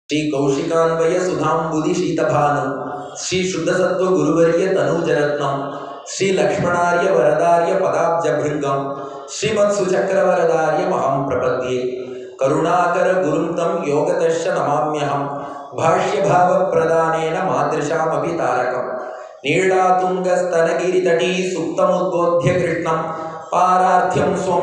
ಶ್ರೀ ಕೌಶಿಕಾನ್ವಯ ಸುಧಾಂಬುದಿ ಶೀತಭಾನು ಶ್ರೀ ಶುದ್ಧಸತ್ವ ಗುರುವರ್ಯ ತನೂಜರತ್ನಂ ಶ್ರೀ ಲಕ್ಷ್ಮಣಾರ್ಯ ವರದಾರ್ಯ ಪದಾಬ್ಜಭೃಂಗಂ ಶ್ರೀಮತ್ ಸುಚಕ್ರವರದಾರ್ಯ ಮಹಂ ಪ್ರಪದ್ಯೆ ಕರುಣಾಕರ ಗುರುಂ ತಂ ಯೋಗತಶ್ಚ ನಮಾಮ್ಯಹಂ ಭಾಷ್ಯಭಾವಪ್ರದಾನೇನ ಮಾದೃಶಾಮಪಿ ತಾರಕಂ ನೀಳಾತುಂಗಸ್ತನಗಿರಿತಟೀ ಸುಪ್ತमुद्बोध्य कृष्णं पारार्थ्यं स्वं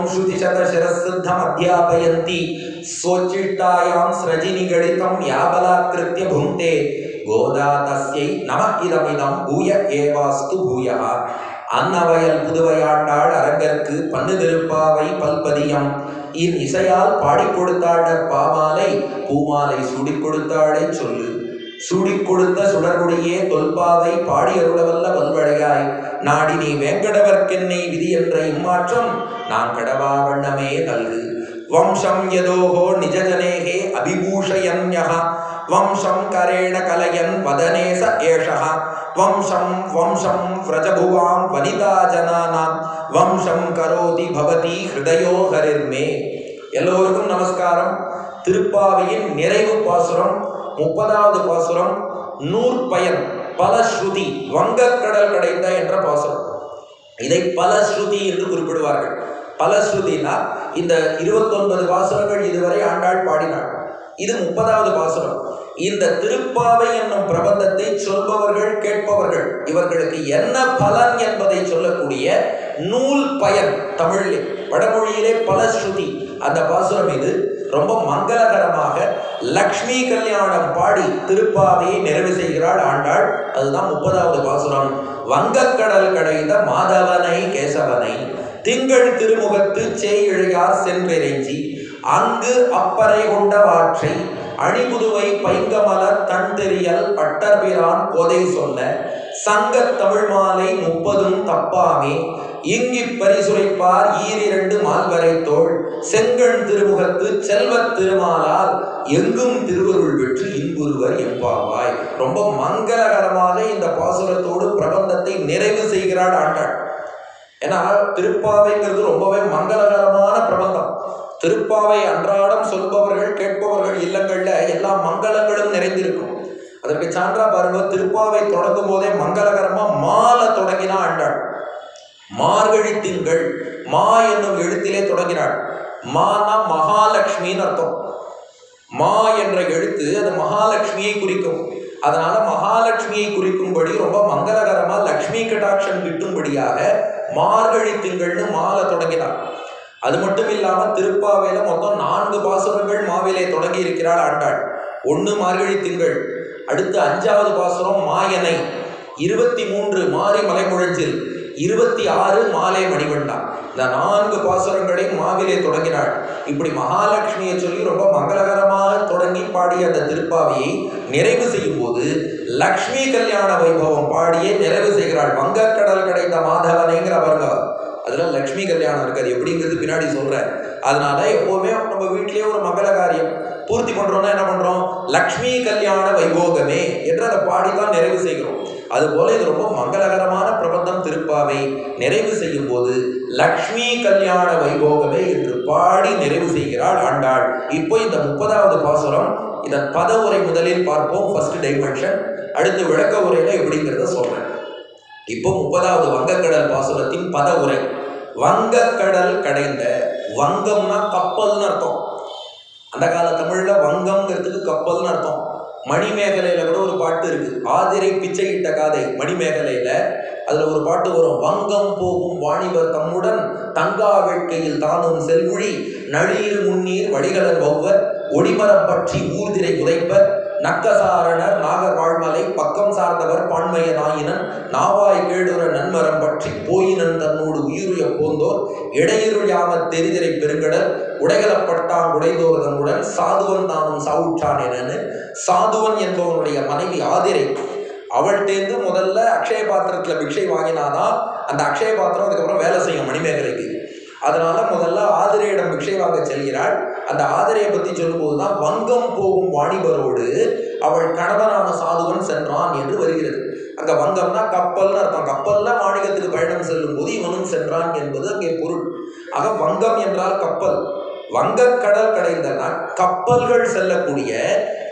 श्रुतिशतशिरःसिद्धमध्यापयन्ती स्वोच्चिष्टायां स्रजिनिगणितं या बलात्कृत्य भुङ्क्ते गोदा तस्यै नम இதமிதம் பூய ஏவாஸ்து பூயः அன்னவயல் புதுவையாண்டாள் அரங்கற்கு பண்ணு திருப்பாவை பல்பதியம் இன் இசையால் பாடிக் கொடுத்தாட பாமாலை பூமாலை சூடிக் கொடுத்தாளை சொல்லு சூடிக் கொடுத்த சுடர்முடியே தொல்பாவை பாடியருளவல்ல பல்வழையாய் நாடி நீ வேங்கடவர்க்கென்னை விதி என்ற இம்மாற்றம் நான் கடவா வண்ணமே நல்கு வம்சம் யதோஹோ நிஜஜனேகே அபிபூஷயன்யः வம்சம் கரேண கலயன் வதனே ச ஏஷः வம்சம் வம்சம் व्रजभुवां வனிதா ஜனானாம் வம்சம் கரோதி பவதி ஹிருதயோ ஹரிர்மே எல்லோருக்கும் நமஸ்காரம் திருப்பாவையின் நிறைவு பாசுரம் முப்பதாவது பாசுரம் நூற்பயன் பலஸ்ருதி வங்கக்கடல் கடைந்த என்ற பாசுரம் இதை பலஸ்ருதி என்று குறிப்பிடுவார்கள் பலஸ்ருதினா இந்த இருபத்தொன்பது பாசுரங்கள் இதுவரை ஆண்டாள் பாடினாள் இது முப்பதாவது பாசுரம் இந்த திருப்பாவை என்னும் பிரபந்தத்தை சொல்பவர்கள் கேட்பவர்கள் இவர்களுக்கு என்ன பலன் என்பதை சொல்லக்கூடிய நூல் பயன் தமிழிலே வடமொழியிலே பலஸ்ருதி அந்த பாசுரம் இது ரொம்ப மங்களகரமாக லக்ஷ்மி கல்யாணம் பாடி திருப்பாவையை நிறைவு செய்கிறாள் ஆண்டாள் அதுதான் முப்பதாவது பாசுரம் வங்கக்கடல் கடைந்த மாதவனை கேசவனை திங்கள் திருமுகத்து சேயிழையார் சென்றிறைஞ்சி அங்கு அப்பறை கொண்ட வாற்றை அணிபுதுவை பைங்கமலர் தன் தெரியல் பட்டர்பிரான் கோதை சொல்ல சங்கத் தமிழ் மாலை முப்பதும் தப்பாமே இங்கிப் பரிசுரைப்பார் ஈரிரண்டு மால்வரை தோள் செங்கண் திருமுகத்து செல்வத் திருமாலால் எங்கும் திருவருள் பெற்று இன்புருவர் எம்பாவாய் ரொம்ப மங்களகரமாக இந்த பாசுரத்தோடு பிரபந்தத்தை நிறைவு செய்கிறாள் ஆண்டாள் ஏன்னா திருப்பாவைங்கிறது ரொம்பவே மங்களகரமான பிரபந்தம் திருப்பாவை அன்றாடம் சொல்பவர்கள் கேட்பவர்கள் இல்லங்கள்ல எல்லா மங்களங்களும் நிறைந்திருக்கும் அதற்கு சான்றா பாருங்க திருப்பாவை தொடங்கும் போதே மங்களகரமா மால தொடங்கினா ஆண்டாள் மார்கழி திங்கள் மா என்னும் எழுத்திலே தொடங்கினாள் மானா மகாலட்சுமின்னு அர்த்தம் மா என்ற எழுத்து அது மகாலட்சுமியை குறிக்கும் அதனால மகாலட்சுமியை குறிக்கும்படி ரொம்ப மங்களகரமா லக்ஷ்மி கடாட்சம் கிட்டும்படியாக மார்கழி திங்கள்னு மாலை தொடங்கினார் அது மட்டும் இல்லாம திருப்பாவையில மொத்தம் நான்கு பாசுரங்கள் மாவிலே தொடங்கி இருக்கிறாள் ஆண்டாள் ஒன்று மார்கழி திங்கள் அடுத்து அஞ்சாவது பாசுரம் மாயனை இருபத்தி மூன்று மாறி மலைமுழஞ்சில் இருபத்தி ஆறு மாலை மணிவண்டா இந்த நான்கு பாசுரங்களை மாவிலே தொடங்கினாள் இப்படி மகாலட்சுமியை சொல்லி ரொம்ப மங்களகரமாக தொடங்கி பாடிய அந்த திருப்பாவையை நிறைவு செய்யும் போது லக்ஷ்மி கல்யாண வைபவம் பாடியே நிறைவு செய்கிறாள் வங்கக்கடல் கிடைத்த மாதவனைங்கிற பாருங்க அதுல லக்ஷ்மி கல்யாணம் இருக்கு அது எப்படிங்கிறது பின்னாடி சொல்றேன் அதனால எப்பவுமே நம்ம வீட்டிலேயே ஒரு மங்கள காரியம் பூர்த்தி பண்றோம்னா என்ன பண்றோம் லக்ஷ்மி கல்யாண வைபோகமே என்று அதை பாடித்தான் நிறைவு செய்கிறோம் அதுபோல இது ரொம்ப மங்களகரமான பிரபந்தம் திருப்பாவை நிறைவு செய்யும் போது லக்ஷ்மி கல்யாண வைபோகமே என்று பாடி நிறைவு செய்கிறாள் ஆண்டாள் இப்போ இந்த முப்பதாவது பாசுரம் இதன் பத உரை முதலில் பார்ப்போம் ஃபர்ஸ்ட் டைமென்ஷன் அடுத்து விளக்க உரையில எப்படிங்கிறத சொல்றேன் இப்போ முப்பதாவது வங்கக்கடல் பாசுரத்தின் பத உரை வங்கக்கடல் கடைந்த வங்கம்னா கப்பல்னு அர்த்தம் அந்த கால தமிழ்ல வங்கம்ங்கிறதுக்கு கப்பல்னு அர்த்தம் மணிமேகலையில கூட ஒரு பாட்டு இருக்கு ஆதிரை பிச்சையிட்ட காதை மணிமேகலையில அதுல ஒரு பாட்டு வரும் வங்கம் போகும் வாணிபர் தம்முடன் தங்கா வேட்கையில் தானும் செல்குழி நளிர் முன்னீர் வழிகளர் ஒவ்வொர் ஒடிமரம் பற்றி ஊர்திரை உதைப்பர் நக்கசாரணர் நாகர் வாழ்மலை பக்கம் சார்ந்தவர் பான்மைய நாயினன் நாவாய் கேடுற நன்மரம் பற்றி போயினன் தன்னோடு உயிருய போந்தோர் இடையிருள் யாமத் தெரிதிரை பெருங்கடல் உடைகலப்பட்டான் உடைந்தோர் தன்னுடன் சாதுவன் தானும் சாவுற்றான் எனன்னு சாதுவன் என்பவனுடைய மனைவி ஆதிரை அவள்கிட்டேருந்து முதல்ல அக்ஷய பாத்திரத்தில் பிக்ஷை வாங்கினாதான் அந்த அக்ஷய பாத்திரம் அதுக்கப்புறம் வேலை செய்யும் மணிமேகலைக்கு அதனால முதல்ல ஆதிரையிடம் பிக்ஷை வாங்க செல்கிறாள் அந்த ஆதிரையை பற்றி சொல்லும்போது தான் வங்கம் போகும் வாணிபரோடு அவள் கணவனான சாதுவன் சென்றான் என்று வருகிறது அங்க வங்கம்னா கப்பல்னு அர்த்தம் கப்பல்ல வாணிகத்துக்கு பயணம் செல்லும் போது இவனும் சென்றான் என்பது அங்கே பொருள் ஆக வங்கம் என்றால் கப்பல் வங்கக்கடல் கடைந்தனா கப்பல்கள் செல்லக்கூடிய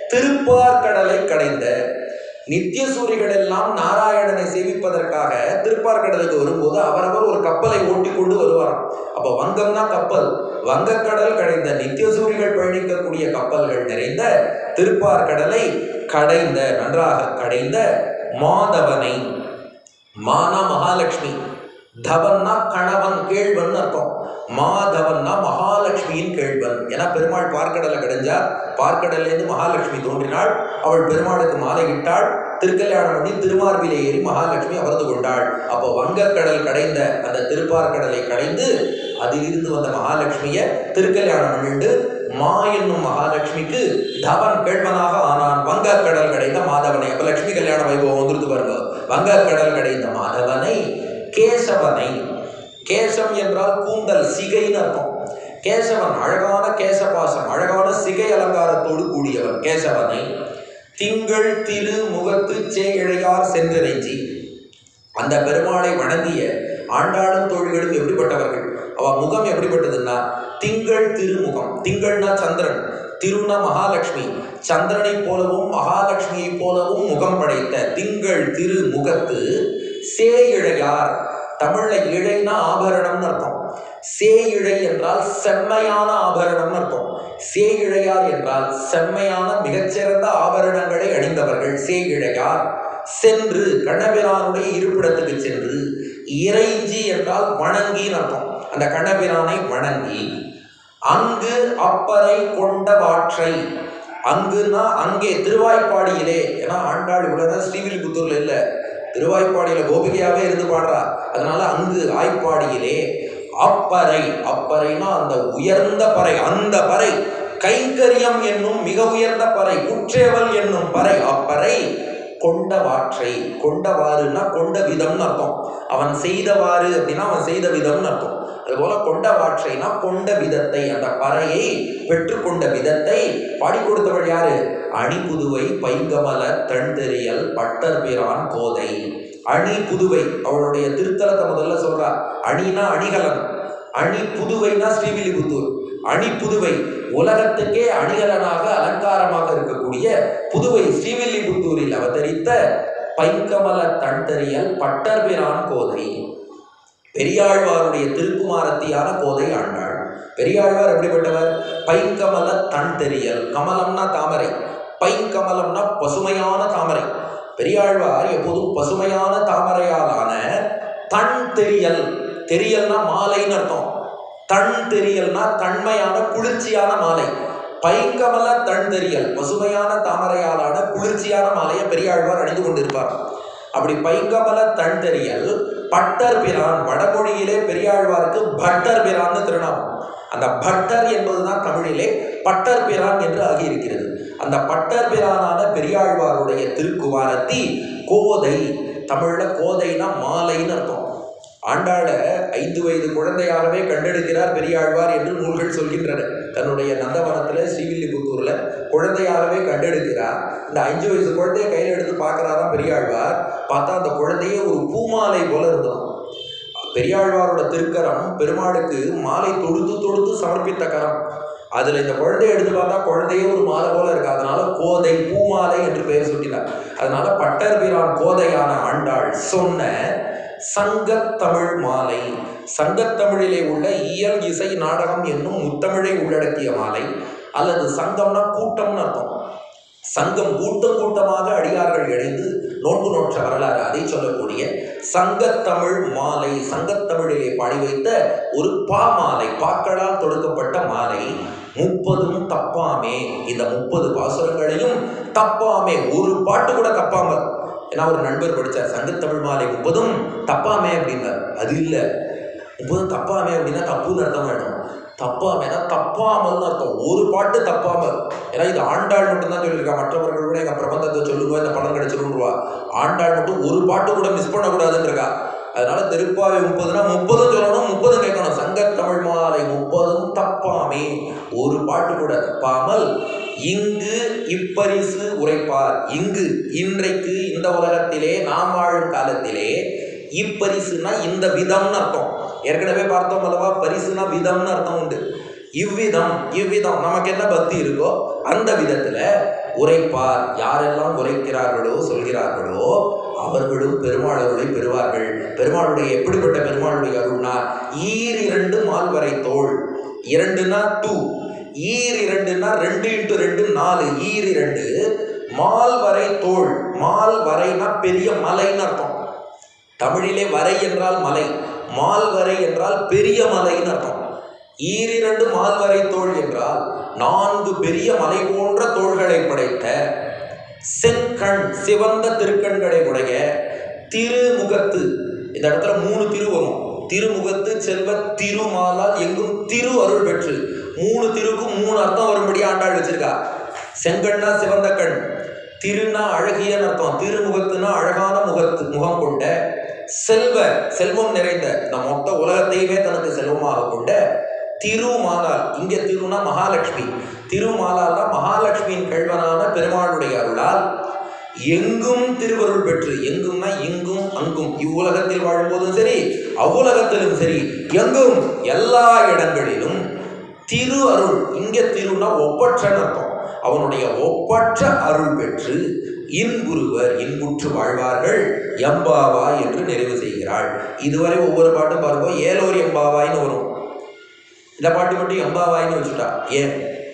திருப்பார்கடலை கடைந்த நித்திய சூரிகள் எல்லாம் நாராயணனை சேவிப்பதற்காக திருப்பார்கடலுக்கு வரும்போது அவரவர் ஒரு கப்பலை ஓட்டி கொண்டு வருவாராம் அப்போ வங்கம் தான் கப்பல் வங்கக்கடல் கடைந்த நித்திய சூரிகள் பயணிக்கக்கூடிய கப்பல்கள் நிறைந்த திருப்பார்கடலை கடைந்த நன்றாக கடைந்த மாதவனை மானா மகாலட்சுமி தவன்னா கணவன் கேழ்வன் அர்த்தம் மாதவன்னா மகாலட்சுமியின் கேழ்வன் ஏன்னா பெருமாள் பார்க்கடலை கடைஞ்சா பார்க்கடல்லேருந்து மகாலட்சுமி தோன்றினாள் அவள் பெருமாளுக்கு மாலையிட்டாள் திருக்கல்யாணம் பண்ணி திருமார்பிலே ஏறி மகாலட்சுமி அமர்ந்து கொண்டாள் அப்போ வங்கக்கடல் கடைந்த அந்த திருப்பார்கடலை கடைந்து அதிலிருந்து வந்த மகாலட்சுமியை திருக்கல்யாணம் பண்ணிட்டு மா என்னும் மகாலட்சுமிக்கு தவன் கேழ்வனாக ஆனான் வங்கக்கடல் கடைந்த மாதவனை அப்ப லட்சுமி கல்யாண வைபவம் வந்துருது பாருங்க வங்கக்கடல் கடைந்த மாதவனை கேசவனை கேசம் என்றால் கூந்தல் சிகைன்னு அர்த்தம் கேசவன் அழகான கேசபாசம் அழகான சிகை அலங்காரத்தோடு கூடியவன் கேசவனை திங்கள் திரு முகத்து சே இழையார் சென்றிறைஞ்சி அந்த பெருமாளை வணங்கிய ஆண்டாளும் தோழிகளும் எப்படிப்பட்டவர்கள் அவ முகம் எப்படிப்பட்டதுன்னா திங்கள் திருமுகம் திங்கள்னா சந்திரன் திருனா மகாலட்சுமி சந்திரனை போலவும் மகாலட்சுமியை போலவும் முகம் படைத்த திங்கள் திரு முகத்து சே இழையார் தமிழ்ல இழைனா ஆபரணம்னு அர்த்தம் சே இழை என்றால் செம்மையான ஆபரணம்னு அர்த்தம் சே இழையார் என்றால் செம்மையான மிகச்சிறந்த ஆபரணங்களை அணிந்தவர்கள் சே இழையார் சென்று கண்ணபிரானுடைய இருப்பிடத்துக்கு சென்று இறைஞ்சி என்றால் வணங்கின்னு அர்த்தம் அந்த கண்ணபிரானை வணங்கி அங்கு அப்பறை கொண்ட வாற்றை அங்குன்னா அங்கே திருவாய்ப்பாடியிலே ஏன்னா ஆண்டாள் இவ்வளவு ஸ்ரீவில்லிபுத்தூர்ல இல்ல திருவாய்ப்பாடியில கோபிகையாவே இருந்து பாடுறா அதனால அங்கு ஆய்ப்பாடியிலே அப்பறை அப்பறைனா அந்த உயர்ந்த பறை அந்த பறை கைங்கரியம் என்னும் மிக உயர்ந்த பறை குற்றேவல் என்னும் பறை அப்பறை கொண்டவாற்றை கொண்டவாறுனா கொண்ட விதம்னு அர்த்தம் அவன் செய்தவாறு அப்படின்னா அவன் செய்த விதம்னு அர்த்தம் அதுபோல கொண்டவாற்றைனா கொண்ட விதத்தை அந்த பறையை பெற்றுக்கொண்ட விதத்தை பாடி கொடுத்தவள் யாரு அணி புதுவை பைங்கமல தண்டெறியல் பட்டர் பிரான் கோதை அணி புதுவை அவளுடைய திருத்தலத்தை முதல்ல சொல்றா அணினா அணிகலன் அணி புதுவைனா ஸ்ரீவில்லிபுத்தூர் அணி புதுவை உலகத்துக்கே அணிகலனாக அலங்காரமாக இருக்கக்கூடிய புதுவை ஸ்ரீவில்லிபுத்தூரில் அவதரித்த பைங்கமல தண்டறியல் பட்டர்பிரான் கோதை பெரியாழ்வாருடைய திருக்குமாரத்தியான கோதை ஆண்டாள் பெரியாழ்வார் எப்படிப்பட்டவர் பைங்கமல தன் தெரியல் கமலம்னா தாமரை பைங்கமலம்னா பசுமையான தாமரை பெரியாழ்வார் எப்போதும் பசுமையான தாமரையாலான தன் தெரியல் தெரியல்னா மாலைன்னு அர்த்தம் தன் தெரியல்னா தன்மையான குளிர்ச்சியான மாலை பைங்கமல தன் தெரியல் பசுமையான தாமரையாலான குளிர்ச்சியான மாலையை பெரியாழ்வார் அணிந்து கொண்டிருப்பார் அப்படி பைங்கமல தன் தெரியல் பட்டர் பிரான் வடமொழியிலே பெரியாழ்வாருக்கு பட்டர் பிரான்னு திருநாமம் அந்த பட்டர் என்பதுதான் தமிழிலே பட்டர் பிரான் என்று ஆகியிருக்கிறது அந்த பட்டர் பிரானான பெரியாழ்வாருடைய திருக்குவாரத்தி கோதை தமிழ்ல கோதைனா மாலைன்னு அர்த்தம் ஆண்டாள ஐந்து வயது குழந்தையாகவே கண்டெடுக்கிறார் பெரியாழ்வார் என்று நூல்கள் சொல்கின்றன தன்னுடைய நந்தவனத்துல ஸ்ரீவில்லிபுத்தூர்ல குழந்தையாகவே கண்டெடுக்கிறார் இந்த அஞ்சு வயசு குழந்தைய கையில எடுத்து பார்க்கறாராம் பெரியாழ்வார் பார்த்தா அந்த குழந்தையே ஒரு பூமாலை போல இருந்ததாம் பெரியாழ்வாரோட திருக்கரம் பெருமாளுக்கு மாலை தொடுத்து தொடுத்து சமர்ப்பித்த கரம் அதுல இந்த குழந்தைய எடுத்து பார்த்தா குழந்தையே ஒரு மாலை போல இருக்கு அதனால கோதை பூமாலை என்று பெயர் சூட்டினார் அதனால பட்டர் பிரான் கோதையான ஆண்டாள் சொன்ன சங்கத்தமிழ் மாலை சங்கத்தமிழிலே உள்ள இயல் இசை நாடகம் என்னும் முத்தமிழை உள்ளடக்கிய மாலை அல்லது சங்கம்னா கூட்டம்னு அர்த்தம் சங்கம் கூட்டம் கூட்டமாக அடியார்கள் இணைந்து நோன்பு நோற்ற வரலாறு அதை சொல்லக்கூடிய சங்கத்தமிழ் மாலை சங்கத்தமிழிலே பாடி வைத்த ஒரு பா மாலை பாக்களால் தொடுக்கப்பட்ட மாலை முப்பதும் தப்பாமே இந்த முப்பது பாசுரங்களையும் தப்பாமே ஒரு பாட்டு கூட தப்பாமல் ஏன்னா ஒரு நண்பர் படிச்சார் சங்கத்தமிழ் மாலை முப்பதும் தப்பாமே அப்படின்னார் அது இல்லை முப்பதும் தப்பாமே அப்படின்னா தப்புன்னு அர்த்தம் வேணும் தப்பாமேனா தப்பாமல்னு அர்த்தம் ஒரு பாட்டு தப்பாமல் ஏன்னா இது ஆண்டாள் மட்டும்தான் சொல்லியிருக்கா மற்றவர்கள் கூட எங்கள் பிரபந்தத்தை சொல்லுங்க இந்த பணம் கிடைச்சிருவா ஆண்டாள் மட்டும் ஒரு பாட்டு கூட மிஸ் பண்ணக்கூடாதுன்னு இருக்கா அதனால திருப்பாவை முப்பதுனா முப்பதும் சொல்லணும் முப்பதும் கேட்கணும் சங்கத்தமிழ் மாலை முப்பதும் தப்பாமே ஒரு பாட்டு கூட தப்பாமல் இங்கு இப்பரிசு உரைப்பார் இங்கு இன்றைக்கு இந்த உலகத்திலே நாம் வாழும் காலத்திலே இப்பரிசுனா இந்த விதம்னு அர்த்தம் ஏற்கனவே பார்த்தோம் அல்லவா பரிசுனா விதம்னு அர்த்தம் உண்டு இவ்விதம் இவ்விதம் நமக்கு என்ன பக்தி இருக்கோ அந்த விதத்துல உரைப்பார் யாரெல்லாம் உரைக்கிறார்களோ சொல்கிறார்களோ அவர்களும் பெருமாள் அருளை பெறுவார்கள் பெருமாளுடைய எப்படிப்பட்ட பெருமாளுடைய அருள்னா ஈர் இரண்டு மால்வரை தோள் இரண்டுனா டூ ஈர் இரண்டுனா ரெண்டு இன்ட்டு ரெண்டு நாலு ஈர் இரண்டு மால் வரை தோள் மால் வரைனா பெரிய மலைன்னு அர்த்தம் தமிழிலே வரை என்றால் மலை மால் வரை என்றால் பெரிய மலைன்னு அர்த்தம் ஈரிரண்டு மால்வரை தோள் என்றால் நான்கு பெரிய மலை போன்ற தோள்களை படைத்த செங்கண் சிவந்த திருக்கண்களை உடைய திருமுகத்து இந்த இடத்துல மூணு திரு வரும் திருமுகத்து செல்வ திருமாலால் எங்கும் திரு அருள் பெற்று மூணு திருக்கும் மூணு அர்த்தம் வரும்படி ஆண்டாள் வச்சிருக்கா செங்கண்ணா சிவந்த கண் திருனா அழகியன்னு அர்த்தம் திருமுகத்துனா அழகான முகத்து முகம் கொண்ட செல்வ செல்வம் நிறைந்த இந்த மொத்த உலகத்தையுமே தனக்கு செல்வமாக கொண்ட திருமாலால் இங்கே திருனா மகாலட்சுமி திருமாலால்னா மகாலட்சுமியின் கல்வனான பெருமாளுடைய அருளால் எங்கும் திருவருள் பெற்று எங்கும்னா எங்கும் அங்கும் இவ்வுலகத்தில் வாழும்போதும் சரி அவ்வுலகத்திலும் சரி எங்கும் எல்லா இடங்களிலும் திரு அருள் இங்கே திருனா ஒப்பற்றன்னு அர்த்தம் அவனுடைய ஒப்பற்ற அருள் பெற்று இன்புருவர் இன்புற்று வாழ்வார்கள் எம்பாவாய் என்று நிறைவு செய்கிறாள் இதுவரை ஒவ்வொரு பாட்டும் பாருங்க ஏலோர் எம்பாவாய்னு வரும் இந்த பாட்டு மட்டும் எம்பாவாய்னு வச்சுட்டா ஏன்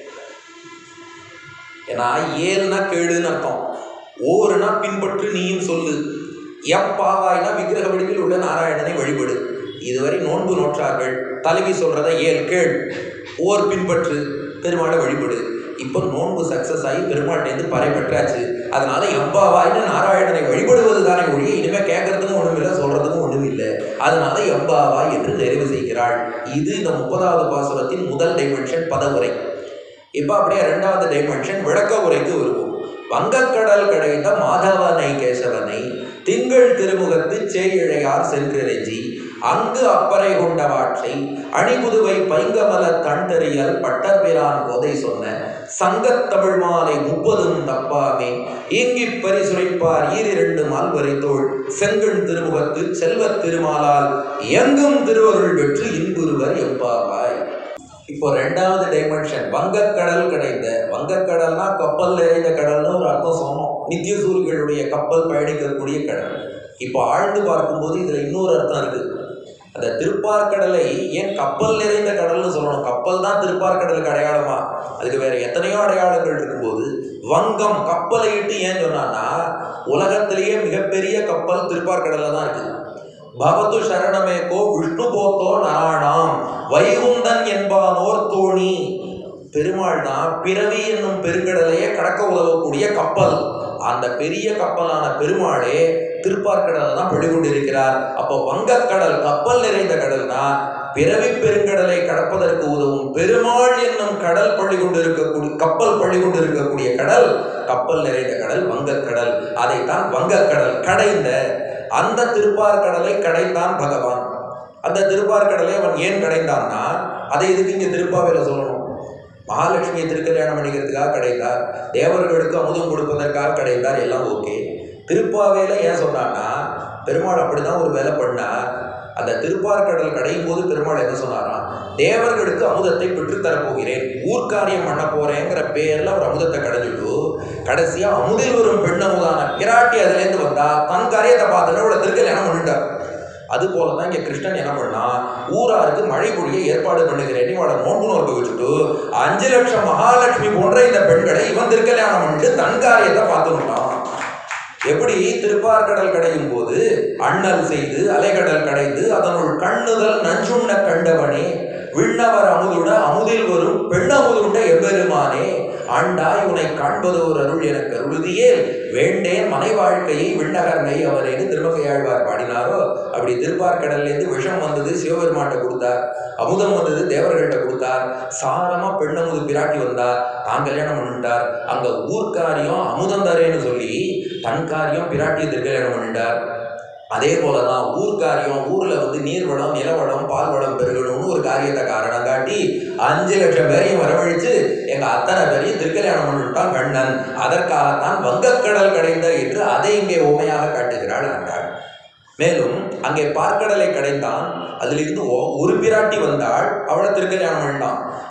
ஏன்னா ஏழுனா கேளுன்னு அர்த்தம் ஓருனா பின்பற்று நீயும் சொல்லு எப்பாவாய்னா விக்கிரக வடிவில் உள்ள நாராயணனை வழிபடு இதுவரை நோன்பு நோற்றார்கள் தலைவி சொல்றத ஏழு கேள் ஓர் பின்பற்று பெருமாளை வழிபடு இப்போ நோன்பு சக்சஸ் ஆகி பெருமாள்கிட்டேருந்து பறை பெற்றாச்சு அதனால எம்பாவாய்னு நாராயணனை வழிபடுவது தானே ஒழிய இனிமே கேட்கறதுக்கும் ஒண்ணும் இல்லை சொல்றதுக்கும் ஒண்ணும் இல்லை அதனால எம்பாவாய் என்று நிறைவு செய்கிறாள் இது இந்த முப்பதாவது பாசுரத்தின் முதல் டைமென்ஷன் பதவுரை இப்போ அப்படியே ரெண்டாவது டைமென்ஷன் விளக்க உரைக்கு வருவோம் வங்கக்கடல் கடைந்த மாதவனை கேசவனை திங்கள் திருமுகத்து சேயிழையார் சென்றிறைஞ்சி அங்கு அப்பறை கொண்ட வாற்றை அணிபுதுவை பைங்கமல தண்டறியல் பட்டர்பிரான் கோதை சொன்ன சங்கத்தமிழ் மாலை முப்பதும் தப்பாமே ஈங்கிப் பரிசுரைப்பார் ஈரிரண்டு மால்வரை தோள் செங்கண் திருமுகத்து செல்வத் திருமாலால் எங்கும் திருவருள் பெற்று இன்புருவர் எம்பாவாய் இப்போ ரெண்டாவது டைமென்ஷன் வங்கக்கடல் கிடைந்த வங்கக்கடல்னா கப்பல் நிறைந்த கடல்னு ஒரு அர்த்தம் சொன்னோம் நித்திய சூரியர்களுடைய கப்பல் பயணிக்கக்கூடிய கடல் இப்போ ஆழ்ந்து பார்க்கும்போது இதுல இன்னொரு அர்த்தம் இருக்கு அந்த திருப்பார்கடலை ஏன் கப்பல் நிறைந்த கடல்னு சொல்லணும் கப்பல் தான் திருப்பார்கடலுக்கு அடையாளமா அதுக்கு வேற எத்தனையோ அடையாளங்கள் இருக்கும்போது வங்கம் கப்பலை இட்டு ஏன் சொன்னான்னா உலகத்திலேயே மிகப்பெரிய கப்பல் திருப்பார்கடல்ல தான் இருக்குது பவத்து சரணமேகோ விஷ்ணு போத்தோ நாராயணாம் வைகுந்தன் என்பானோர் தோணி பெருமாள் தான் பிறவி என்னும் பெருங்கடலையே கடக்க உதவக்கூடிய கப்பல் அந்த பெரிய கப்பலான பெருமாளே திருப்பார்கடலை தான் வெளிக்கொண்டிருக்கிறார் அப்போ வங்கக்கடல் கப்பல் நிறைந்த கடல்னா பிறவி பெருங்கடலை கடப்பதற்கு உதவும் பெருமாள் என்னும் கடல் பள்ளி கொண்டிருக்கக்கூடிய கப்பல் பள்ளி கொண்டிருக்கக்கூடிய கடல் கப்பல் நிறைந்த கடல் வங்கக்கடல் அதைத்தான் வங்கக்கடல் கடைந்த அந்த திருப்பார்கடலை கடைந்தான் பகவான் அந்த திருப்பார்கடலை அவன் ஏன் கடைந்தான்னா அதை எதுக்கு இங்கே திருப்பாவையில சொல்லணும் மகாலட்சுமியை திருக்கல்யாணம் பண்ணிக்கிறதுக்காக கிடைத்தார் தேவர்களுக்கு அமுதம் கொடுப்பதற்காக கிடைத்தார் எல்லாம் ஓகே திருப்பாவையில ஏன் சொன்னான்னா பெருமாள் அப்படிதான் ஒரு வேலை பண்ணார் அந்த திருப்பார்கடல் கடையும் போது பெருமாள் என்ன சொன்னாராம் தேவர்களுக்கு அமுதத்தை பெற்றுத்தரப் போகிறேன் ஊர்க்காரியம் பண்ண போறேங்கிற பேர்ல ஒரு அமுதத்தை கடைஞ்சிட்டு கடைசியா அமுதில் வரும் பெண்ணமுதான பிராட்டி அதுலேருந்து வந்தா தன் காரியத்தை பார்த்துட்டு அவளை திருக்கல்யாணம் பண்ணிட்டார் அது போல தான் இங்கே கிருஷ்ணன் என்ன பண்ணா ஊராருக்கு மழை பொழிய ஏற்பாடு பண்ணுகிறேன் இவளை நோன்பு நோன்பு வச்சுட்டு அஞ்சு லட்சம் மகாலட்சுமி போன்ற இந்த பெண்களை இவன் திருக்கல்யாணம் பண்ணிட்டு தன் காரியத்தை பார்த்துட்டான் எப்படி திருப்பார்கடல் கடையும் போது அண்ணல் செய்து அலைகடல் கடைந்து அதனுள் கண்ணுதல் நஞ்சுண்ண கண்டவனே விண்ணவர் அமுதுட அமுதில் வரும் பெண்ணமுதுண்ட எவ்வெருமானே ஆண்டாய் உனை காண்பது ஒரு அருள் எனக்கு அருளுதியே வேண்டேன் மனை வாழ்க்கையை விண்ணகர் மெய் அவரேன்னு திருமகையாழ்வார் பாடினாரோ அப்படி திருப்பார்கடல்லேருந்து விஷம் வந்தது சிவபெருமான்கிட்ட கொடுத்தார் அமுதம் வந்தது தேவர்கள்ட்ட கொடுத்தார் சாரமா பெண்ணமுது பிராட்டி வந்தார் தான் கல்யாணம் பண்ணிட்டார் அங்க ஊர்க்காரியம் அமுதம் தரேன்னு சொல்லி தன் காரியம் பிராட்டியை திருக்கல்யாணம் பண்ணிட்டார் அதே போலதான் ஊர்க்காரியம் ஊர்ல வந்து நீர்வளம் நிலவளம் பால் வளம் பெருகணும்னு ஒரு காரியத்தை காரணம் காட்டி அஞ்சு லட்சம் பேரையும் வரவழைச்சு எங்க அத்தனை பேரையும் திருக்கல்யாணம் பண்ணிவிட்டான் கண்ணன் அதற்காகத்தான் வங்கக்கடல் கடைந்த என்று அதை இங்கே உண்மையாக காட்டுகிறாள் என்றாள் மேலும் அங்கே பார்க்கடலை கடைந்தான் அதிலிருந்து ஒ- ஒரு பிராட்டி வந்தாள் அவளை திருக்கல்யாணம் பண்ணிட்டான்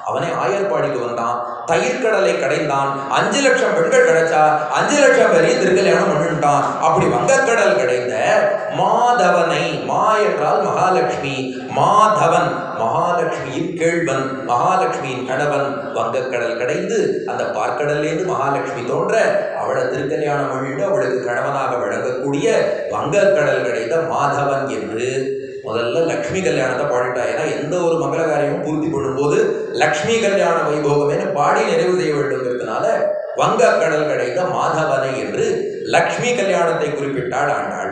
அவனே ஆயர்பாடிக்கு வந்தான் தயிர்கடலை கடைந்தான் அஞ்சு லட்சம் பெண்கள் கிடைச்சா அஞ்சு லட்சம் பேரையும் திருக்கல்யாணம் பண்ணிட்டான் அப்படி வங்கக்கடல் கிடைந்த மாதவனை மா என்றால் மகாலட்சுமி மாதவன் மகாலட்சுமியின் கேள்வன் மகாலட்சுமியின் கணவன் வங்கக்கடல் கடைந்து அந்த பார்க்கடல்லேருந்து மகாலட்சுமி தோன்ற அவளை திருக்கல்யாணம் பண்ணிட்டு அவளுக்கு கணவனாக விளங்கக்கூடிய வங்கக்கடல் கிடைத்த மாதவன் என்று முதல்ல லக்ஷ்மி கல்யாணத்தை பாடிட்டா ஏன்னா எந்த ஒரு மங்கள காரியமும் பூர்த்தி பண்ணும்போது லக்ஷ்மி கல்யாண வைபோகமேனு பாடி நிறைவு செய்ய வேண்டுங்கிறதுனால வங்க கடல் கிடைத்த மாதவனை என்று லக்ஷ்மி கல்யாணத்தை குறிப்பிட்டாள் ஆண்டாள்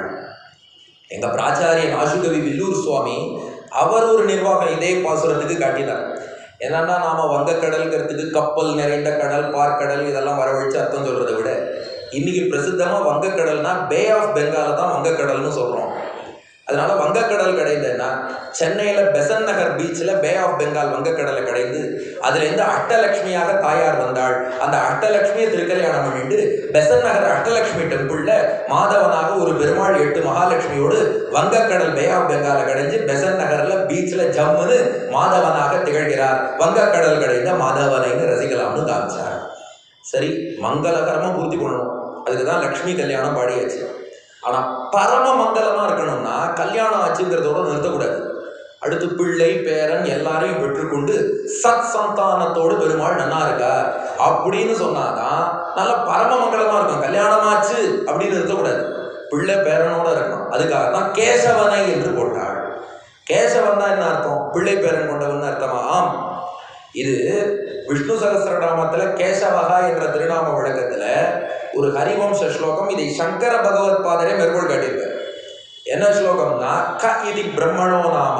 எங்க பிராச்சாரியன் ஆசுகவி வில்லூர் சுவாமி அவர் ஒரு நிர்வாகம் இதே பாசுரத்துக்கு காட்டினார் என்னன்னா நாம வங்கக்கடல்ங்கிறதுக்கு கப்பல் நிறைந்த கடல் பார்க்கடல் இதெல்லாம் வரவழைச்சு அர்த்தம் சொல்றதை விட இன்னைக்கு பிரசித்தமா வங்கக்கடல்னா பே ஆஃப் பெங்கால தான் வங்கக்கடல்னு சொல்றோம் அதனால வங்கக்கடல் கடைந்தன்னா சென்னையில பெசன் நகர் பீச்சில் பே ஆஃப் பெங்கால் வங்கக்கடலை கடைந்து அதுலேருந்து அஷ்டலட்சுமியாக தாயார் வந்தாள் அந்த அஷ்டலட்சுமியை திருக்கல்யாணம் பண்ணிட்டு பெசன் நகர் அஷ்டலட்சுமி டெம்பிள்ல மாதவனாக ஒரு பெருமாள் எட்டு மகாலட்சுமியோடு வங்கக்கடல் பே ஆஃப் பெங்காலை கடைஞ்சு பெசன் நகர்ல பீச்சில் ஜம்முன்னு மாதவனாக திகழ்கிறார் வங்கக்கடல் கடைந்த மாதவனைன்னு ரசிக்கலாம்னு காமிச்சார் சரி மங்களகரமா பூர்த்தி பண்ணணும் அதுக்கு தான் லக்ஷ்மி கல்யாணம் பாடியாச்சு ஆனா பரம மங்களமா இருக்கணும்னா கல்யாணம் ஆச்சுங்கிறதோட நிறுத்தக்கூடாது அடுத்து பிள்ளை பேரன் எல்லாரையும் பெற்றுக்கொண்டு சத் சந்தானத்தோடு பெருமாள் நன்னா இருக்கா அப்படின்னு சொன்னாதான் நல்ல பரம மங்களமா இருக்கும் கல்யாணமாச்சு அப்படின்னு நிறுத்தக்கூடாது பிள்ளை பேரனோட இருக்கணும் அதுக்காக தான் கேசவனை என்று போட்டாள் கேசவன் தான் என்ன அர்த்தம் பிள்ளை பேரன் கொண்டவன் அர்த்தமா ஆம் இது விஷ்ணு சகசிரநாமத்துல கேசவகா என்ற திருநாம விளக்கத்துல ஒரு ஹரிவம்ச ஸ்லோகம் இதை சங்கர பகவத் பாதரே மேற்கோள் காட்டியிருக்கார் என்ன ஸ்லோகம்னா க இது பிரம்மணோ நாம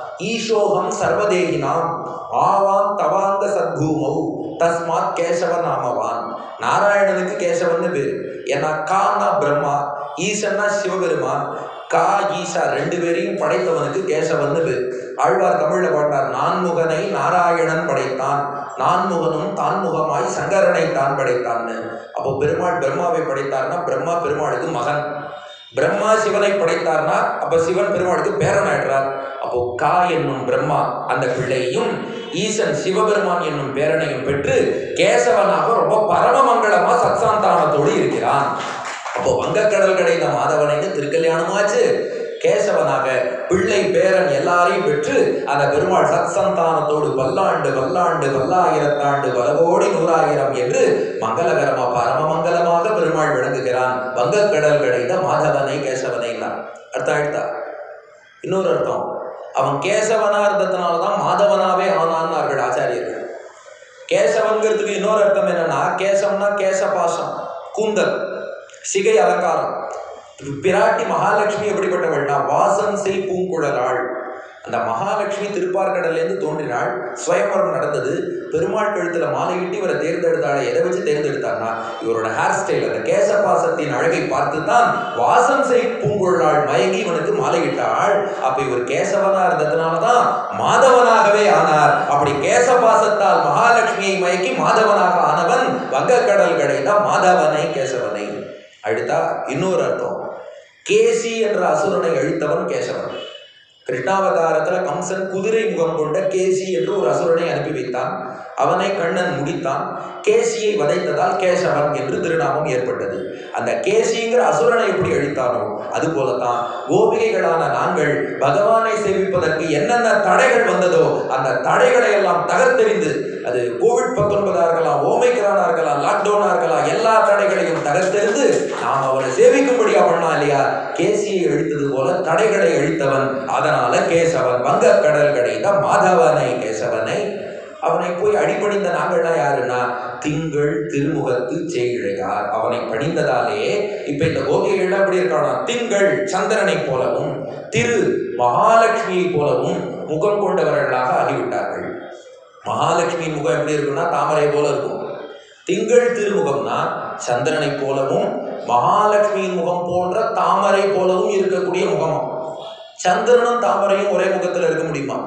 ஈஷோகம் சர்வதேகினாம் ஆவாம் தவாங்க சத்பூமௌ தஸ்மாத் கேசவ நாமவான் நாராயணனுக்கு கேசவன்னு பேரு ஏன்னா கான்னா பிரம்மா ஈசன்னா சிவபெருமான் கா ஈசா ரெண்டு பேரையும் படைத்தவனுக்கு கேசவன்னு பேர் ஆழ்வார் தமிழ்ல பாட்டார் நான்முகனை நாராயணன் படைத்தான் நான்முகனும் தான்முகமாய் சங்கரனை தான் படைத்தான்னு அப்போ பெருமாள் பிரம்மாவை படைத்தார்னா பிரம்மா பெருமாளுக்கு மகன் பிரம்மா சிவனை படைத்தார்னா அப்ப சிவன் பெருமாளுக்கு பேரன் ஆயிடுறார் அப்போ கா என்னும் பிரம்மா அந்த பிள்ளையையும் ஈசன் சிவபெருமான் என்னும் பேரனையும் பெற்று கேசவனாக ரொம்ப பரமமங்களமா சத்சாந்தானத்தோடு இருக்கிறான் அப்போ வங்கக்கடல் கடைந்த மாதவனைன்னு திருக்கல்யாணமாச்சு கேசவனாக பிள்ளை பேரன் எல்லாரையும் பெற்று அந்த பெருமாள் சத்சந்தானத்தோடு பல்லாண்டு பல்லாண்டு பல்லாயிரத்தாண்டு பலகோடி நூறாயிரம் என்று மங்களகரமா பரமமங்கலமாக பெருமாள் விளங்குகிறான் வங்கக்கடல் கடைந்த மாதவனை கேசவனை தான் அர்த்தம் ஆயிடுதா இன்னொரு அர்த்தம் அவன் கேசவனா இருந்ததுனால தான் மாதவனாவே ஆனான்னார்கள் ஆச்சாரியர்கள் கேசவன்கிறதுக்கு இன்னொரு அர்த்தம் என்னன்னா கேசவம்னா கேசபாசம் கூந்தல் சிகை அலங்காரம் பிராட்டி மகாலட்சுமி எப்படிப்பட்டவள்னா வாசம் செய் பூங்குழலாள் அந்த மகாலட்சுமி திருப்பார்கடல்லேருந்து தோன்றினாள் சுயம்பரம் நடந்தது பெருமாள் கழுத்துல மாலையிட்டு இவரை தேர்ந்தெடுத்தாளை எதை வச்சு தேர்ந்தெடுத்தார்னா இவரோட ஹேர் ஸ்டைல் அந்த கேசபாசத்தின் அழகை பார்த்து தான் வாசம் செய் பூங்குழலாள் மயங்கி இவனுக்கு மாலையிட்டாள் அப்ப இவர் கேசவனா இருந்ததுனால தான் மாதவனாகவே ஆனார் அப்படி கேசபாசத்தால் மகாலட்சுமியை மயக்கி மாதவனாக ஆனவன் வங்கக்கடல் கடைந்த மாதவனை கேசவனை அடுத்தா இன்னொரு அர்த்தம் கேசி என்ற அசுரனை அழித்தவன் கேசவன் கிருஷ்ணாவதாரத்துல கம்சன் குதிரை முகம் கொண்ட கேசி என்று ஒரு அசுரனை அனுப்பி வைத்தான் அவனை கண்ணன் முடித்தான் கேசியை வதைத்ததால் கேசவன் என்று திருநாமம் ஏற்பட்டது அந்த கேசிங்கிற அசுரனை எப்படி அழித்தானோ அது போலத்தான் கோபிகைகளான நாங்கள் பகவானை சேவிப்பதற்கு என்னென்ன தடைகள் வந்ததோ அந்த தடைகளை எல்லாம் தகர்த்தெறிந்து அது கோவிட் பத்தொன்பதா இருக்கலாம் ஓமைக்ரானா இருக்கலாம் லாக்டவுனா இருக்கலாம் எல்லா தடைகளையும் தகர்த்தெறிந்து நாம் அவரை சேவிக்கும்படியா பண்ணா இல்லையா கேசியை அழித்தது போல தடைகளை அழித்தவன் அதனால கேசவன் வங்க கடல் கடைந்த மாதவனை கேசவனை அவனை போய் அடிபணிந்த நாங்கள்லாம் யாருன்னா திங்கள் திருமுகத்து செய்கிழையார் அவனை பணிந்ததாலே இப்ப இந்த கோபிகைகள் எப்படி இருக்கானா திங்கள் சந்திரனை போலவும் திரு மகாலட்சுமியை போலவும் முகம் கொண்டவர்களாக ஆகிவிட்டார்கள் மகாலட்சுமி முகம் எப்படி இருக்குன்னா தாமரை போல இருக்கும் திங்கள் திருமுகம்னா சந்திரனை போலவும் மகாலட்சுமியின் முகம் போன்ற தாமரை போலவும் இருக்கக்கூடிய முகமும் சந்திரனும் தாமரையும் ஒரே முகத்துல இருக்க முடியுமா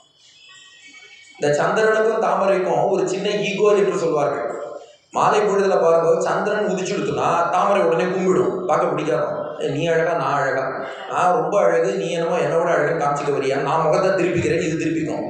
இந்த சந்திரனுக்கும் தாமரைக்கும் ஒரு சின்ன ஈகோ என்று சொல்வார்கள் மாலை பொழுதுல பாருங்க சந்திரன் உதிச்சுடுத்துனா தாமரை உடனே கும்பிடும் பார்க்க பிடிக்காதான் ஏய், நீ அழகா நான் அழகா நான் ரொம்ப அழகு நீ என்னமோ என்னோட அழகு காமிச்சிக்க வரியா நான் முகத்தை திருப்பிக்கிறேன் இது திருப்பிக்கும்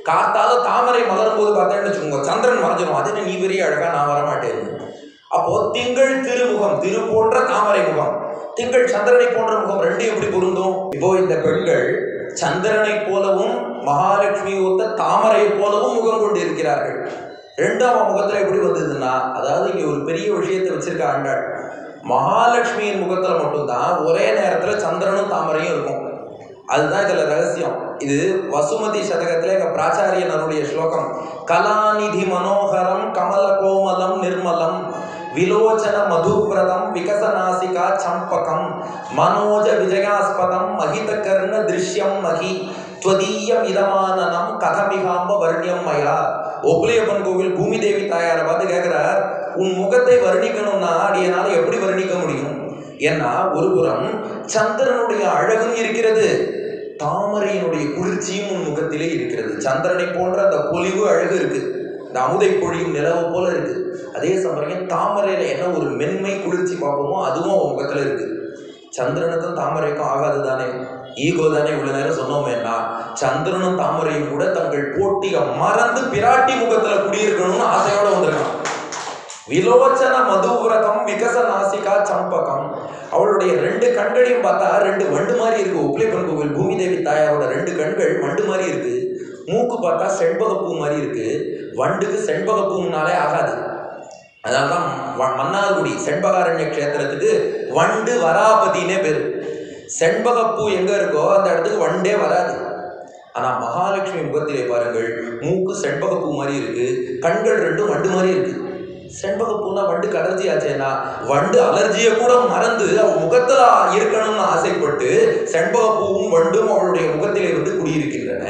காத்தால தாமரை மலரும் போது பார்த்தேன்னு வச்சுக்கோங்க சந்திரன் மறைஞ்சிரும் அது என்ன நீ பெரிய அழகா நான் வரமாட்டேன் அப்போ திங்கள் திருமுகம் திரு போன்ற தாமரை முகம் திங்கள் சந்திரனை போன்ற முகம் ரெண்டும் எப்படி பொருந்தும் இப்போ இந்த பெண்கள் சந்திரனை போலவும் மகாலட்சுமி ஒத்த தாமரை போலவும் முகம் கொண்டு இருக்கிறார்கள் ரெண்டாம் முகத்துல எப்படி வந்ததுன்னா அதாவது இங்க ஒரு பெரிய விஷயத்தை வச்சிருக்க ஆண்டாள் மகாலட்சுமியின் முகத்துல மட்டும்தான் ஒரே நேரத்துல சந்திரனும் தாமரையும் இருக்கும் அதுதான் இதுல ரகசியம் இது வசுமதி சதகத்துல எங்க பிராச்சாரியனருடைய ஸ்லோகம் கலாநிதி மனோகரம் கமல கோமலம் நிர்மலம் விலோச்சன மதுபிரதம் விகசநாசிகா சம்பகம் மனோஜ விஜயாஸ்பதம் மகித கர்ண திருஷ்யம் மகி துவதீயம் இதமானனம் கதமிகாம்ப வர்ணியம் மயா ஒப்புலியப்பன் கோவில் பூமி தேவி தாயாரை பார்த்து கேட்கிறார் உன் முகத்தை வர்ணிக்கணும்னா அடியனால எப்படி வர்ணிக்க முடியும் ஏன்னா ஒரு புறம் சந்திரனுடைய அழகும் இருக்கிறது தாமரையினுடைய குளிர்ச்சியும் உன் முகத்திலே இருக்கிறது சந்திரனை போன்ற அந்த பொலிவு அழகு இருக்கு இந்த அமுதை பொழியும் நிலவு போல இருக்கு அதே சமயம் தாமரையில என்ன ஒரு மென்மை குளிர்ச்சி பார்ப்போமோ அதுவும் உன் முகத்துல இருக்கு சந்திரனுக்கும் தாமரைக்கும் ஆகாது தானே ஈகோ தானே இவ்வளவு நேரம் சொன்னோமேனா சந்திரனும் தாமரையும் கூட தங்கள் போட்டியை மறந்து பிராட்டி முகத்துல குடியிருக்கணும்னு ஆசையோட வந்திருக்கான் விலோச்சன மதுவிரதம் விகச நாசிகா சம்பகம் அவளுடைய ரெண்டு கண்களையும் பார்த்தா ரெண்டு வண்டு மாதிரி இருக்கு உப்ளிப்பன் கோவில் பூமி தேவி தாயாரோட ரெண்டு கண்கள் வண்டு மாதிரி இருக்கு மூக்கு பார்த்தா செண்பகப்பூ மாதிரி இருக்கு வண்டுக்கு செண்பகப்பூனாலே ஆகாது அதனால்தான் வ- மன்னார்குடி செண்பகாரண்ய க்ஷேத்திரத்துக்கு வண்டு வராபதினே பேரு செண்பகப்பூ எங்க இருக்கோ அந்த இடத்துக்கு வண்டே வராது ஆனா மகாலட்சுமி முகத்திலே பாருங்கள் மூக்கு செண்பகப்பூ மாதிரி இருக்கு கண்கள் ரெண்டும் வண்டு மாதிரி இருக்கு செண்பகப்பூனா வண்டுக்கு அலர்ஜி ஆச்சேனா வண்டு அலர்ஜியை கூட மறந்து அவ முகத்துல இருக்கணும்னு ஆசைப்பட்டு செண்பகப்பூவும் வண்டும் அவளுடைய முகத்திலே வந்து குடியிருக்கின்றன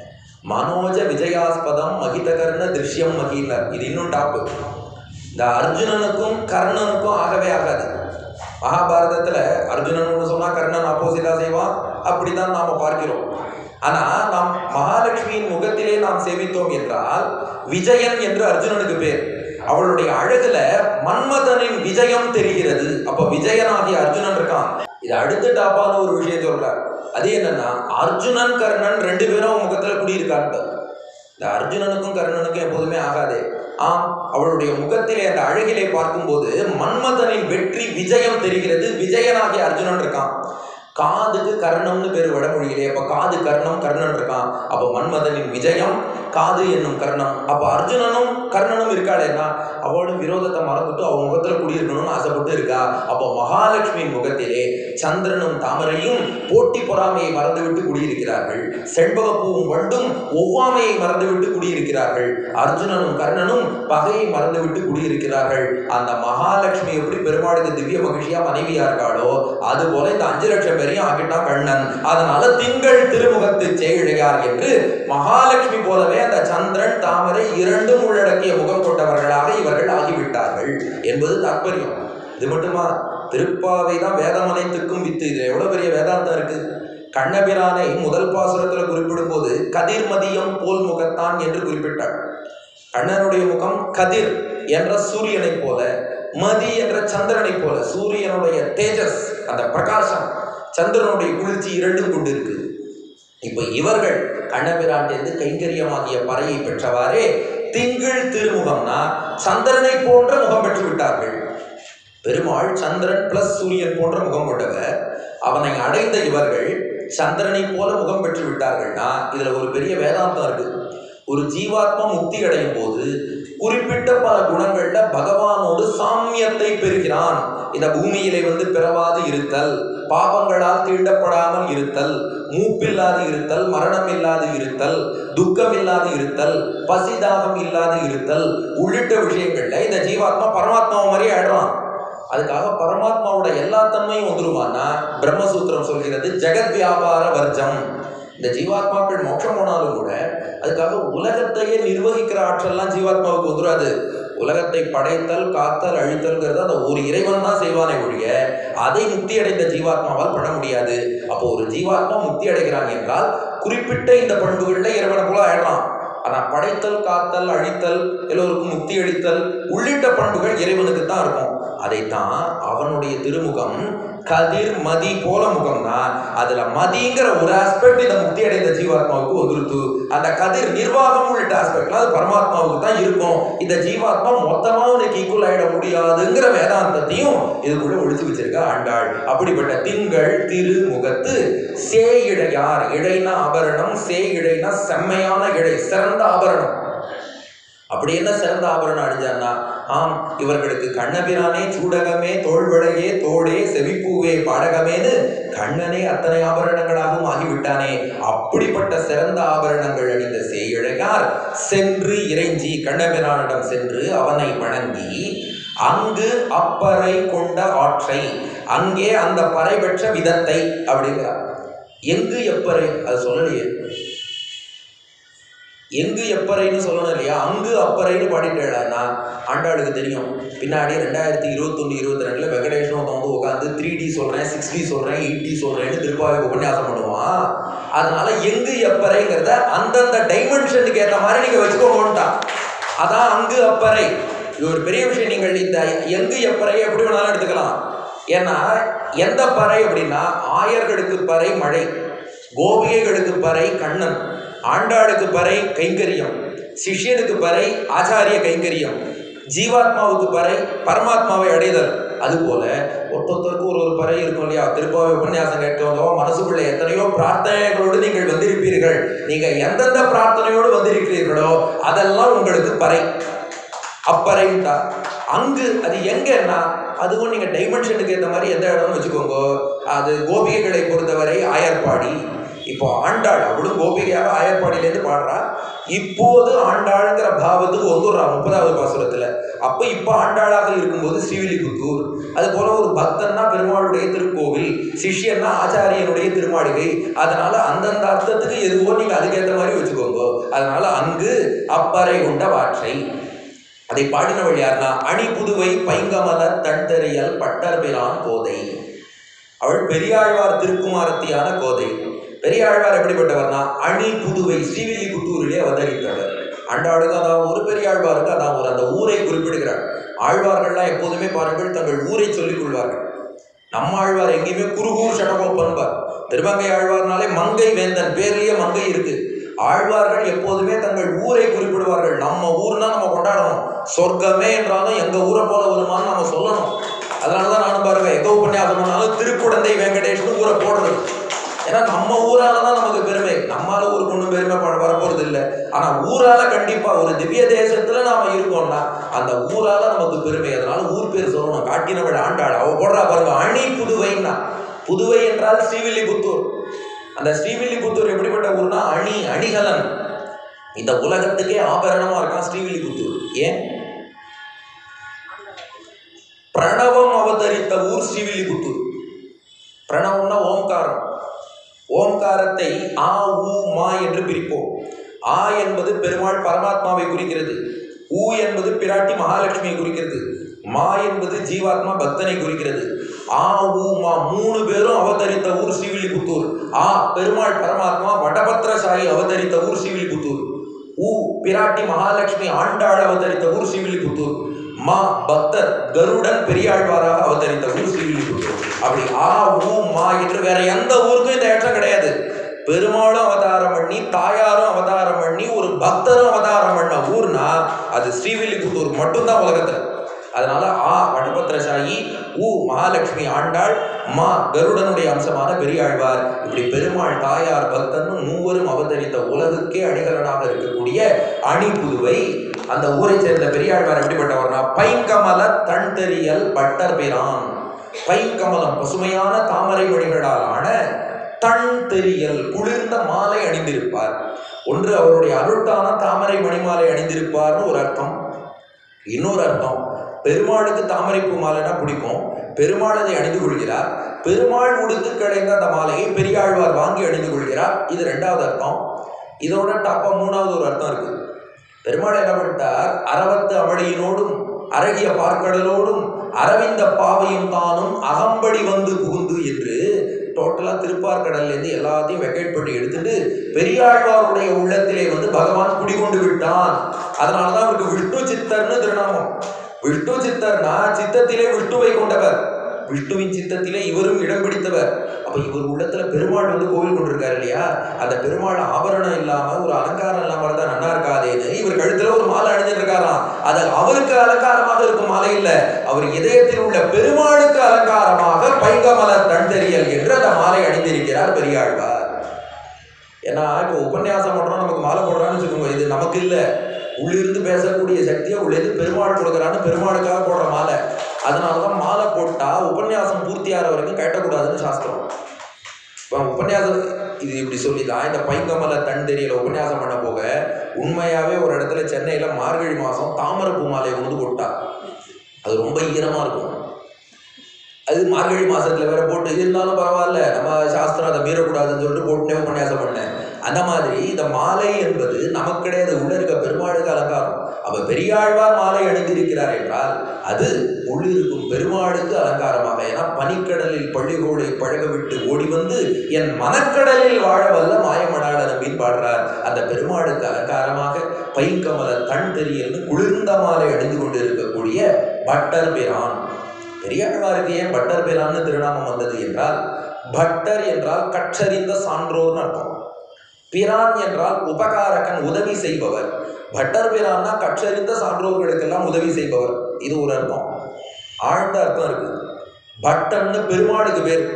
மனோஜ விஜயாஸ்பதம் மகிதகர்ண திருஷ்யம் மகினர் இது இன்னும் டாப்பு இந்த அர்ஜுனனுக்கும் கர்ணனுக்கும் ஆகவே ஆகாது மகாபாரதத்துல அர்ஜுனன் ஒன்று சொன்னா கர்ணன் ஆப்போசிட்டா செய்வான் அப்படிதான் நாம பார்க்கிறோம் ஆனா நாம் மகாலட்சுமியின் முகத்திலே நாம் சேவித்தோம் என்றால் விஜயன் என்று அர்ஜுனனுக்கு பேர் அவளுடைய அழகுல மன்மதனின் விஜயம் தெரிகிறது அப்ப விஜயனாகிய அர்ஜுனன் இருக்கான் இது அடுத்த டாப்பான ஒரு விஷயம் சொல்றார் அது என்னன்னா அர்ஜுனன் கர்ணன் ரெண்டு பேரும் முகத்துல குடியிருக்காங்க இந்த அர்ஜுனனுக்கும் கர்ணனுக்கும் எப்போதுமே ஆகாதே ஆம் அவளுடைய முகத்திலே அந்த அழகிலே பார்க்கும்போது மன்மதனின் வெற்றி விஜயம் தெரிகிறது விஜயனாகிய அர்ஜுனன் இருக்கான் காதுக்கு கர்ணம்னு பேர் வடமொழியிலே அப்ப காது கர்ணம் கர்ணன் இருக்கான் அப்ப மன்மதனின் விஜயம் காது என்னும் கர்ணம் அப்ப அர்ஜுனனும் கர்ணனும் இருக்காளேன்னா அவளும் விரோதத்தை மறந்துட்டு அவ முகத்துல குடியிருக்கணும்னு ஆசைப்பட்டு இருக்கா அப்போ மகாலட்சுமியின் முகத்திலே சந்திரனும் தாமரையும் போட்டி பொறாமையை மறந்துவிட்டு குடியிருக்கிறார்கள் செண்பகப்பூவும் வண்டும் ஒவ்வாமையை மறந்துவிட்டு குடியிருக்கிறார்கள் அர்ஜுனனும் கர்ணனும் பகையை மறந்துவிட்டு குடியிருக்கிறார்கள் அந்த மகாலட்சுமி எப்படி பெருமாளுக்கு திவ்ய மகிழ்ச்சியா மனைவியா இருக்காளோ அது போல இந்த அஞ்சு லட்சம் பேரையும் ஆக்கிட்டான் கண்ணன் அதனால திங்கள் திருமுகத்து செய்கிழையார் என்று மகாலட்சுமி போலவே அந்த சந்திரன் தாமரை இரண்டும் உள்ளடக்கிய முகம் கொண்டவர்களாக இவர்கள் ஆகிவிட்டார்கள் என்பது தாற்பயம் இது மட்டுமா திருப்பாவை தான் வேதம் அனைத்துக்கும் வித்து இது எவ்வளவு பெரிய வேதாந்தம் இருக்கு கண்ணபிரானை முதல் பாசுரத்துல குறிப்பிடும் போது கதிர்மதியம் போல் முகத்தான் என்று குறிப்பிட்டார் கண்ணனுடைய முகம் கதிர் என்ற சூரியனைப் போல மதி என்ற சந்திரனைப் போல சூரியனுடைய தேஜஸ் அந்த பிரகாசம் சந்திரனுடைய குளிர்ச்சி இரண்டும் கொண்டு இருக்கு இப்ப இவர்கள் கண்ணபிராண்டிருந்து கைங்கரியமாகிய பறையை பெற்றவாறே திங்கள் திருமுகம்னா சந்திரனை போன்ற முகம் பெற்று விட்டார்கள் பெருமாள் சந்திரன் பிளஸ் சூரியன் போன்ற முகம் கொண்டவர் அவனை அடைந்த இவர்கள் சந்திரனை போல முகம் பெற்று விட்டார்கள்னா இதுல ஒரு பெரிய வேதாந்தம் இருக்கு ஒரு ஜீவாத்மா முக்தி அடையும் போது குறிப்பிட்ட பல குணங்கள்ல பகவானோடு சாமியத்தை பெறுகிறான் இந்த பூமியிலே வந்து பிறவாது இருத்தல் பாவங்களால் தீண்டப்படாமல் இருத்தல் மூப்பில்லாது இருத்தல் மரணம் இல்லாது இருத்தல் துக்கம் இல்லாது இருத்தல் பசிதாகம் இல்லாது இருத்தல் உள்ளிட்ட விஷயங்கள்ல இந்த ஜீவாத்மா பரமாத்மா மாதிரி ஆயிடுறான் அதுக்காக பரமாத்மாவோட எல்லா தன்மையும் வந்துருவான்னா பிரம்மசூத்திரம் சொல்கிறது ஜெகத் வியாபார வர்ஜம் இந்த ஜீவாத்மாக்கள் மோட்சம் போனாலும் கூட அதுக்காக உலகத்தையே நிர்வகிக்கிற ஆற்றல்லாம் ஜீவாத்மாவுக்கு வந்துடாது உலகத்தை படைத்தல் காத்தல் அழித்தல்ங்கிறது அந்த ஒரு இறைவன் தான் செய்வானே ஒழிய அதை முக்தி அடைந்த ஜீவாத்மாவால் பண்ண முடியாது அப்போ ஒரு ஜீவாத்மா முக்தி அடைகிறான் என்றால் குறிப்பிட்ட இந்த பண்புகள்ல இறைவனை போல ஆயிடலாம் ஆனா படைத்தல் காத்தல் அழித்தல் எல்லோருக்கும் முக்தி அளித்தல் உள்ளிட்ட பண்புகள் இறைவனுக்கு தான் இருக்கும் அதைத்தான் அவனுடைய திருமுகம் கதிர் மதி போல முகம்னா அதுல மதிங்கிற ஒரு ஆஸ்பெக்ட் இந்த முக்தி அடைந்த ஜீவாத்மாவுக்கு வந்துருத்து அந்த கதிர் நிர்வாகம் உள்ளிட்ட ஆஸ்பெக்ட்ல அது பரமாத்மாவுக்கு தான் இருக்கும் இந்த ஜீவாத்மா மொத்தமா உனக்கு ஈக்குவல் ஆயிட முடியாதுங்கிற வேதாந்தத்தையும் இதுக்குள்ள ஒழிச்சு வச்சிருக்க ஆண்டாள் அப்படிப்பட்ட திங்கள் திரு முகத்து சே இடையார் இடைனா ஆபரணம் சே இடைனா செம்மையான இடை சிறந்த ஆபரணம் அப்படி என்ன சிறந்த ஆபரணம் அணிஞ்சான்னா ஆம் இவர்களுக்கு கண்ணபிரானே சூடகமே தோள்வளையே தோடே செவிப்பூவே பாடகமேன்னு கண்ணனே அத்தனை ஆபரணங்களாகவும் ஆகிவிட்டானே அப்படிப்பட்ட சிறந்த ஆபரணங்கள் அணிந்த சேயிழையார் சென்று இறைஞ்சி கண்ணபிரானிடம் சென்று அவனை வணங்கி அங்கு அப்பறை கொண்ட ஆற்றை அங்கே அந்த பறை பெற்ற விதத்தை அப்படிங்கிறார் எங்கு எப்பறை அது சொல்லலையே எங்கு எப்பறைன்னு சொல்லணும் இல்லையா அங்கு அப்பறைன்னு பாடிட்டேடா ஆண்டாளுக்கு தெரியும் பின்னாடி ரெண்டாயிரத்தி இருபத்தொன்று இருபத்தி ரெண்டுல வெங்கடேஷன் ஒருத்தன் வந்து உட்காந்து த்ரீ டி சொல்றேன் சிக்ஸ் டி சொல்றேன் எயிட் டி சொல்றேன்னு திருப்பாவை உபன்யாசம் பண்ணுவான் அதனால எங்கு எப்பறைங்கிறத அந்தந்த டைமென்ஷனுக்கு ஏற்ற மாதிரி நீங்க வச்சுக்கோங்கன்ட்டான் அதான் அங்கு அப்பறை இது ஒரு பெரிய விஷயம் நீங்கள் இந்த எங்கு எப்பறை எப்படி வேணாலும் எடுத்துக்கலாம் ஏன்னா எந்த பறை அப்படின்னா ஆயர்களுக்கு பறை மழை கோபிகைகளுக்கு பறை கண்ணன் ஆண்டாளுக்கு பறை கைங்கரியம் சிஷ்யனுக்கு பறை ஆச்சாரிய கைங்கரியம் ஜீவாத்மாவுக்கு பறை பரமாத்மாவை அடைதல் அதுபோல ஒருத்தொருத்தருக்கு ஒரு ஒரு பறை இருக்கும் இல்லையா திருப்பாவை உபன்யாசம் கேட்கவோ மனசுக்குள்ள எத்தனையோ பிரார்த்தனைகளோடு நீங்கள் வந்திருப்பீர்கள் நீங்க எந்தெந்த பிரார்த்தனையோடு வந்திருக்கிறீர்களோ அதெல்லாம் உங்களுக்கு பறை அப்பறைன்ட்டா அங்கு அது எங்கன்னா அதுவும் நீங்க டைமென்ஷனுக்கு ஏற்ற மாதிரி எந்த இடம்னு வச்சுக்கோங்க அது கோபிகைகளை பொறுத்தவரை ஆயர்பாடி இப்போ ஆண்டாள் அவளும் கோபிகையாக ஆயர்பாடியிலேருந்து பாடுறா இப்போது ஆண்டாளுங்கிற பாவத்துக்கு வந்துடுறா முப்பதாவது பாசுரத்துல அப்ப இப்ப ஆண்டாளாக இருக்கும்போது ஸ்ரீவில்லிபுத்தூர் அது போல ஒரு பக்தன்னா பெருமாளுடைய திருக்கோவில் சிஷ்யன்னா ஆச்சாரியனுடைய திருமாளிகை அதனால அந்தந்த அர்த்தத்துக்கு எதுவோ நீங்க அதுக்கேற்ற மாதிரி வச்சுக்கோங்க அதனால அங்கு அப்பறை கொண்ட வாற்றை அதை பாடினவள் யாருன்னா அணி புதுவை பைங்கமல தண்டறியல் பட்டர்பிரான் கோதை அவள் பெரியாழ்வார் திருக்குமாரத்தியான கோதை பெரியாழ்வார் எப்படிப்பட்டவர்னா அணி புதுவை ஸ்ரீவில்லிபுத்தூரிலே அவதரித்தவர் அண்டாளுக்கு அதான் ஒரு பெரியாழ்வாருக்கு அதான் ஒரு அந்த ஊரை குறிப்பிடுகிறார் ஆழ்வார்கள்லாம் எப்போதுமே பாருங்கள் தங்கள் ஊரை சொல்லிக் கொள்வார்கள் நம்ம ஆழ்வார் எங்கேயுமே குருகூர் சடகோப்பன்பார் திருமங்கை ஆழ்வார்னாலே மங்கை வேந்தன் பேர்லயே மங்கை இருக்கு ஆழ்வார்கள் எப்போதுமே தங்கள் ஊரை குறிப்பிடுவார்கள் நம்ம ஊர்னா நம்ம கொண்டாடணும் சொர்க்கமே என்றாலும் எங்க ஊரை போல வருமான்னு நம்ம சொல்லணும் அதனாலதான் நானும் பாருங்க எங்க உபன்யாசம் பண்ணாலும் திருக்குடந்தை வெங்கடேஷ்னு ஊரை போடுறது ஏன்னா நம்ம ஊரால தான் நமக்கு பெருமை நம்மால ஊருக்கு ஒன்றும் பெருமை ப- வரப்போறது இல்லை ஆனா ஊரால கண்டிப்பா ஒரு திவ்ய தேசத்துல நாம இருக்கோம்னா அந்த ஊரால நமக்கு பெருமை அதனால ஊர் பேர் சொல்லணும் காட்டினவள் ஆண்டாள் அவ போடுறா பாருங்க அணி புதுவைன்னா புதுவை என்றால் ஸ்ரீவில்லிபுத்தூர் அந்த ஸ்ரீவில்லிபுத்தூர் எப்படிப்பட்ட ஊர்னா அணி அணிகலன் இந்த உலகத்துக்கே ஆபரணமா இருக்கான் ஸ்ரீவில்லிபுத்தூர் ஏன் பிரணவம் அவதரித்த ஊர் ஸ்ரீவில்லிபுத்தூர் பிரணவம்னா ஓம்காரம் ஓம்காரத்தை ஆ ஊ மா என்று பிரிப்போம் ஆ என்பது பெருமாள் பரமாத்மாவை குறிக்கிறது ஊ என்பது பிராட்டி மகாலட்சுமியை குறிக்கிறது மா என்பது ஜீவாத்மா பக்தனை குறிக்கிறது ஆ ஊ மா மூணு பேரும் அவதரித்த ஊர் ஸ்ரீவில்லிபுத்தூர் ஆ பெருமாள் பரமாத்மா வடபத்திரசாயி அவதரித்த ஊர் ஸ்ரீவில்லிபுத்தூர் ஊ பிராட்டி மகாலட்சுமி ஆண்டாள் அவதரித்த ஊர் ஸ்ரீவில்லிபுத்தூர் மா பக்தர் கருடன் பெரியாழ்வாராக அவதரித்த ஊர் ஸ்ரீவில்லிபுத்தூர் அப்படி ஆ ஊ மா என்று வேற எந்த ஊருக்கும் இந்த ஏற்றம் கிடையாது பெருமாளும் அவதாரம் பண்ணி தாயாரும் அவதாரம் பண்ணி ஒரு பக்தரும் அவதாரம் பண்ண ஊர்னா அது ஸ்ரீவில்லிபுத்தூர் மட்டும்தான் உலகத்துல அதனால ஆ வடபத்திரசாயி ஊ மகாலட்சுமி ஆண்டாள் மா கருடனுடைய அம்சமான பெரியாழ்வார் இப்படி பெருமாள் தாயார் பக்தன்னு மூவரும் அவதரித்த உலகுக்கே அணிகலனாக இருக்கக்கூடிய அணி புதுவை அந்த ஊரை சேர்ந்த பெரியாழ்வார் எப்படிப்பட்டவர்னா பைங்கமல தண்டெறியல் பட்டர்பிரான் பைங்கமலம் பசுமையான தாமரை மணிகளால் ஆன தன் தெரியல் குளிர்ந்த மாலை அணிந்திருப்பார் ஒன்று அவருடைய அருட்டான தாமரை மணிமாலை அணிந்திருப்பார்னு ஒரு அர்த்தம் இன்னொரு அர்த்தம் பெருமாளுக்கு தாமரைப்பூ மாலைனா பிடிக்கும் பெருமாள் அதை அணிந்து கொள்கிறார் பெருமாள் உடுத்து கிடைந்த அந்த மாலையை பெரியாழ்வார் வாங்கி அணிந்து கொள்கிறார் இது ரெண்டாவது அர்த்தம் இதோட டாப்பா மூணாவது ஒரு அர்த்தம் இருக்கு பெருமாள் என்ன பண்ணிட்டார் அரவத்து அவளியினோடும் அழகிய பார்க்கடலோடும் அரவிந்த பாவையும் தானும் அகம்படி வந்து புகுந்து என்று டோட்டலா திருப்பார்கடல்ல இருந்து எல்லாத்தையும் வெக்கேட் பண்ணி எடுத்துட்டு பெரியாழ்வாருடைய உள்ளத்திலே வந்து பகவான் குடிகொண்டு விட்டான் அதனாலதான் அவருக்கு விஷ்ணு சித்தர்னு திருநாமம் விஷ்ணு சித்தர்னா சித்தத்திலே விஷ்ணுவை கொண்டவர் விஷ்ணுவின் சித்தத்திலே இவரும் இடம் பிடித்தவர் அப்ப இவர் உள்ளத்துல பெருமாள் வந்து கோவில் கொண்டிருக்காரு இல்லையா அந்த பெருமாள் ஆபரணம் இல்லாம ஒரு அலங்காரம் இல்லாம இருந்தா நல்லா இருக்காதேன்னு இவர் கழுத்துல ஒரு மாலை அணிஞ்சிட்டு இருக்காராம் அது அவருக்கு அலங்காரமாக இருக்கும் மாலை இல்ல அவர் இதயத்தில் உள்ள பெருமாளுக்கு அலங்காரமாக பைங்கமல தண்டெறியல் என்று அந்த மாலை அணிந்திருக்கிறார் பெரியாழ்வார் ஏன்னா இப்போ உபன்யாசம் பண்றோம் நமக்கு மாலை போடுறான்னு வச்சுக்கோங்க இது நமக்கு இல்ல உள்ளிருந்து பேசக்கூடிய சக்தியை உள்ளிருந்து பெருமாள் கொடுக்குறான்னு பெருமாளுக்காக போடுற மாலை அதனாலதான் மாலை போட்டா உபன்யாசம் பூர்த்தியாகிற வரைக்கும் கட்டக்கூடாதுன்னு சாஸ்திரம் இப்போ உபன்யாசம் இது இப்படி சொல்லிதான் இந்த பைங்கமல தன் தெரியல உபன்யாசம் பண்ண போக உண்மையாவே ஒரு இடத்துல சென்னையில மார்கழி மாசம் தாமரைப்பூ மாலையை கொண்டு போட்டா அது ரொம்ப ஈரமா இருக்கும் அது மார்கழி மாசத்துல வேற போட்டு இருந்தாலும் பரவாயில்ல நம்ம சாஸ்திரம் அதை மீறக்கூடாதுன்னு சொல்லிட்டு போட்டுனே உபன்யாசம் பண்ணேன் அந்த மாதிரி இந்த மாலை என்பது நமக்கு கிடையாது உள்ள இருக்க பெருமாளுக்கு அலங்காரம் அவ பெரியாழ்வார் மாலை அணிந்திருக்கிறார் என்றால் அது உள்ளிருக்கும் பெருமாளுக்கு அலங்காரமாக ஏன்னா பனிக்கடலில் பள்ளிகோடை பழக விட்டு ஓடி வந்து என் மனக்கடலில் வாழ வல்ல மாயமடாள நம்பின்னு பாடுறார் அந்த பெருமாளுக்கு அலங்காரமாக பைங்கமல தன் தெரியல்னு குளிர்ந்த மாலை அணிந்து கொண்டு இருக்கக்கூடிய பட்டர் பிரான் பெரியாழ்வாருக்கு ஏன் பட்டர் பிரான்னு திருநாமம் வந்தது என்றால் பட்டர் என்றால் கற்றறிந்த சான்றோர்னு அர்த்தம் பிரான் என்றால் உபகாரகன் உதவி செய்பவர் பட்டர் பிரான்னா கற்றறிந்த சான்றோர்களுக்கெல்லாம் உதவி செய்பவர் இது ஒரு அர்த்தம் ஆழ்ந்த அர்த்தம் இருக்கு பட்டன்னு பெருமாளுக்கு பேர்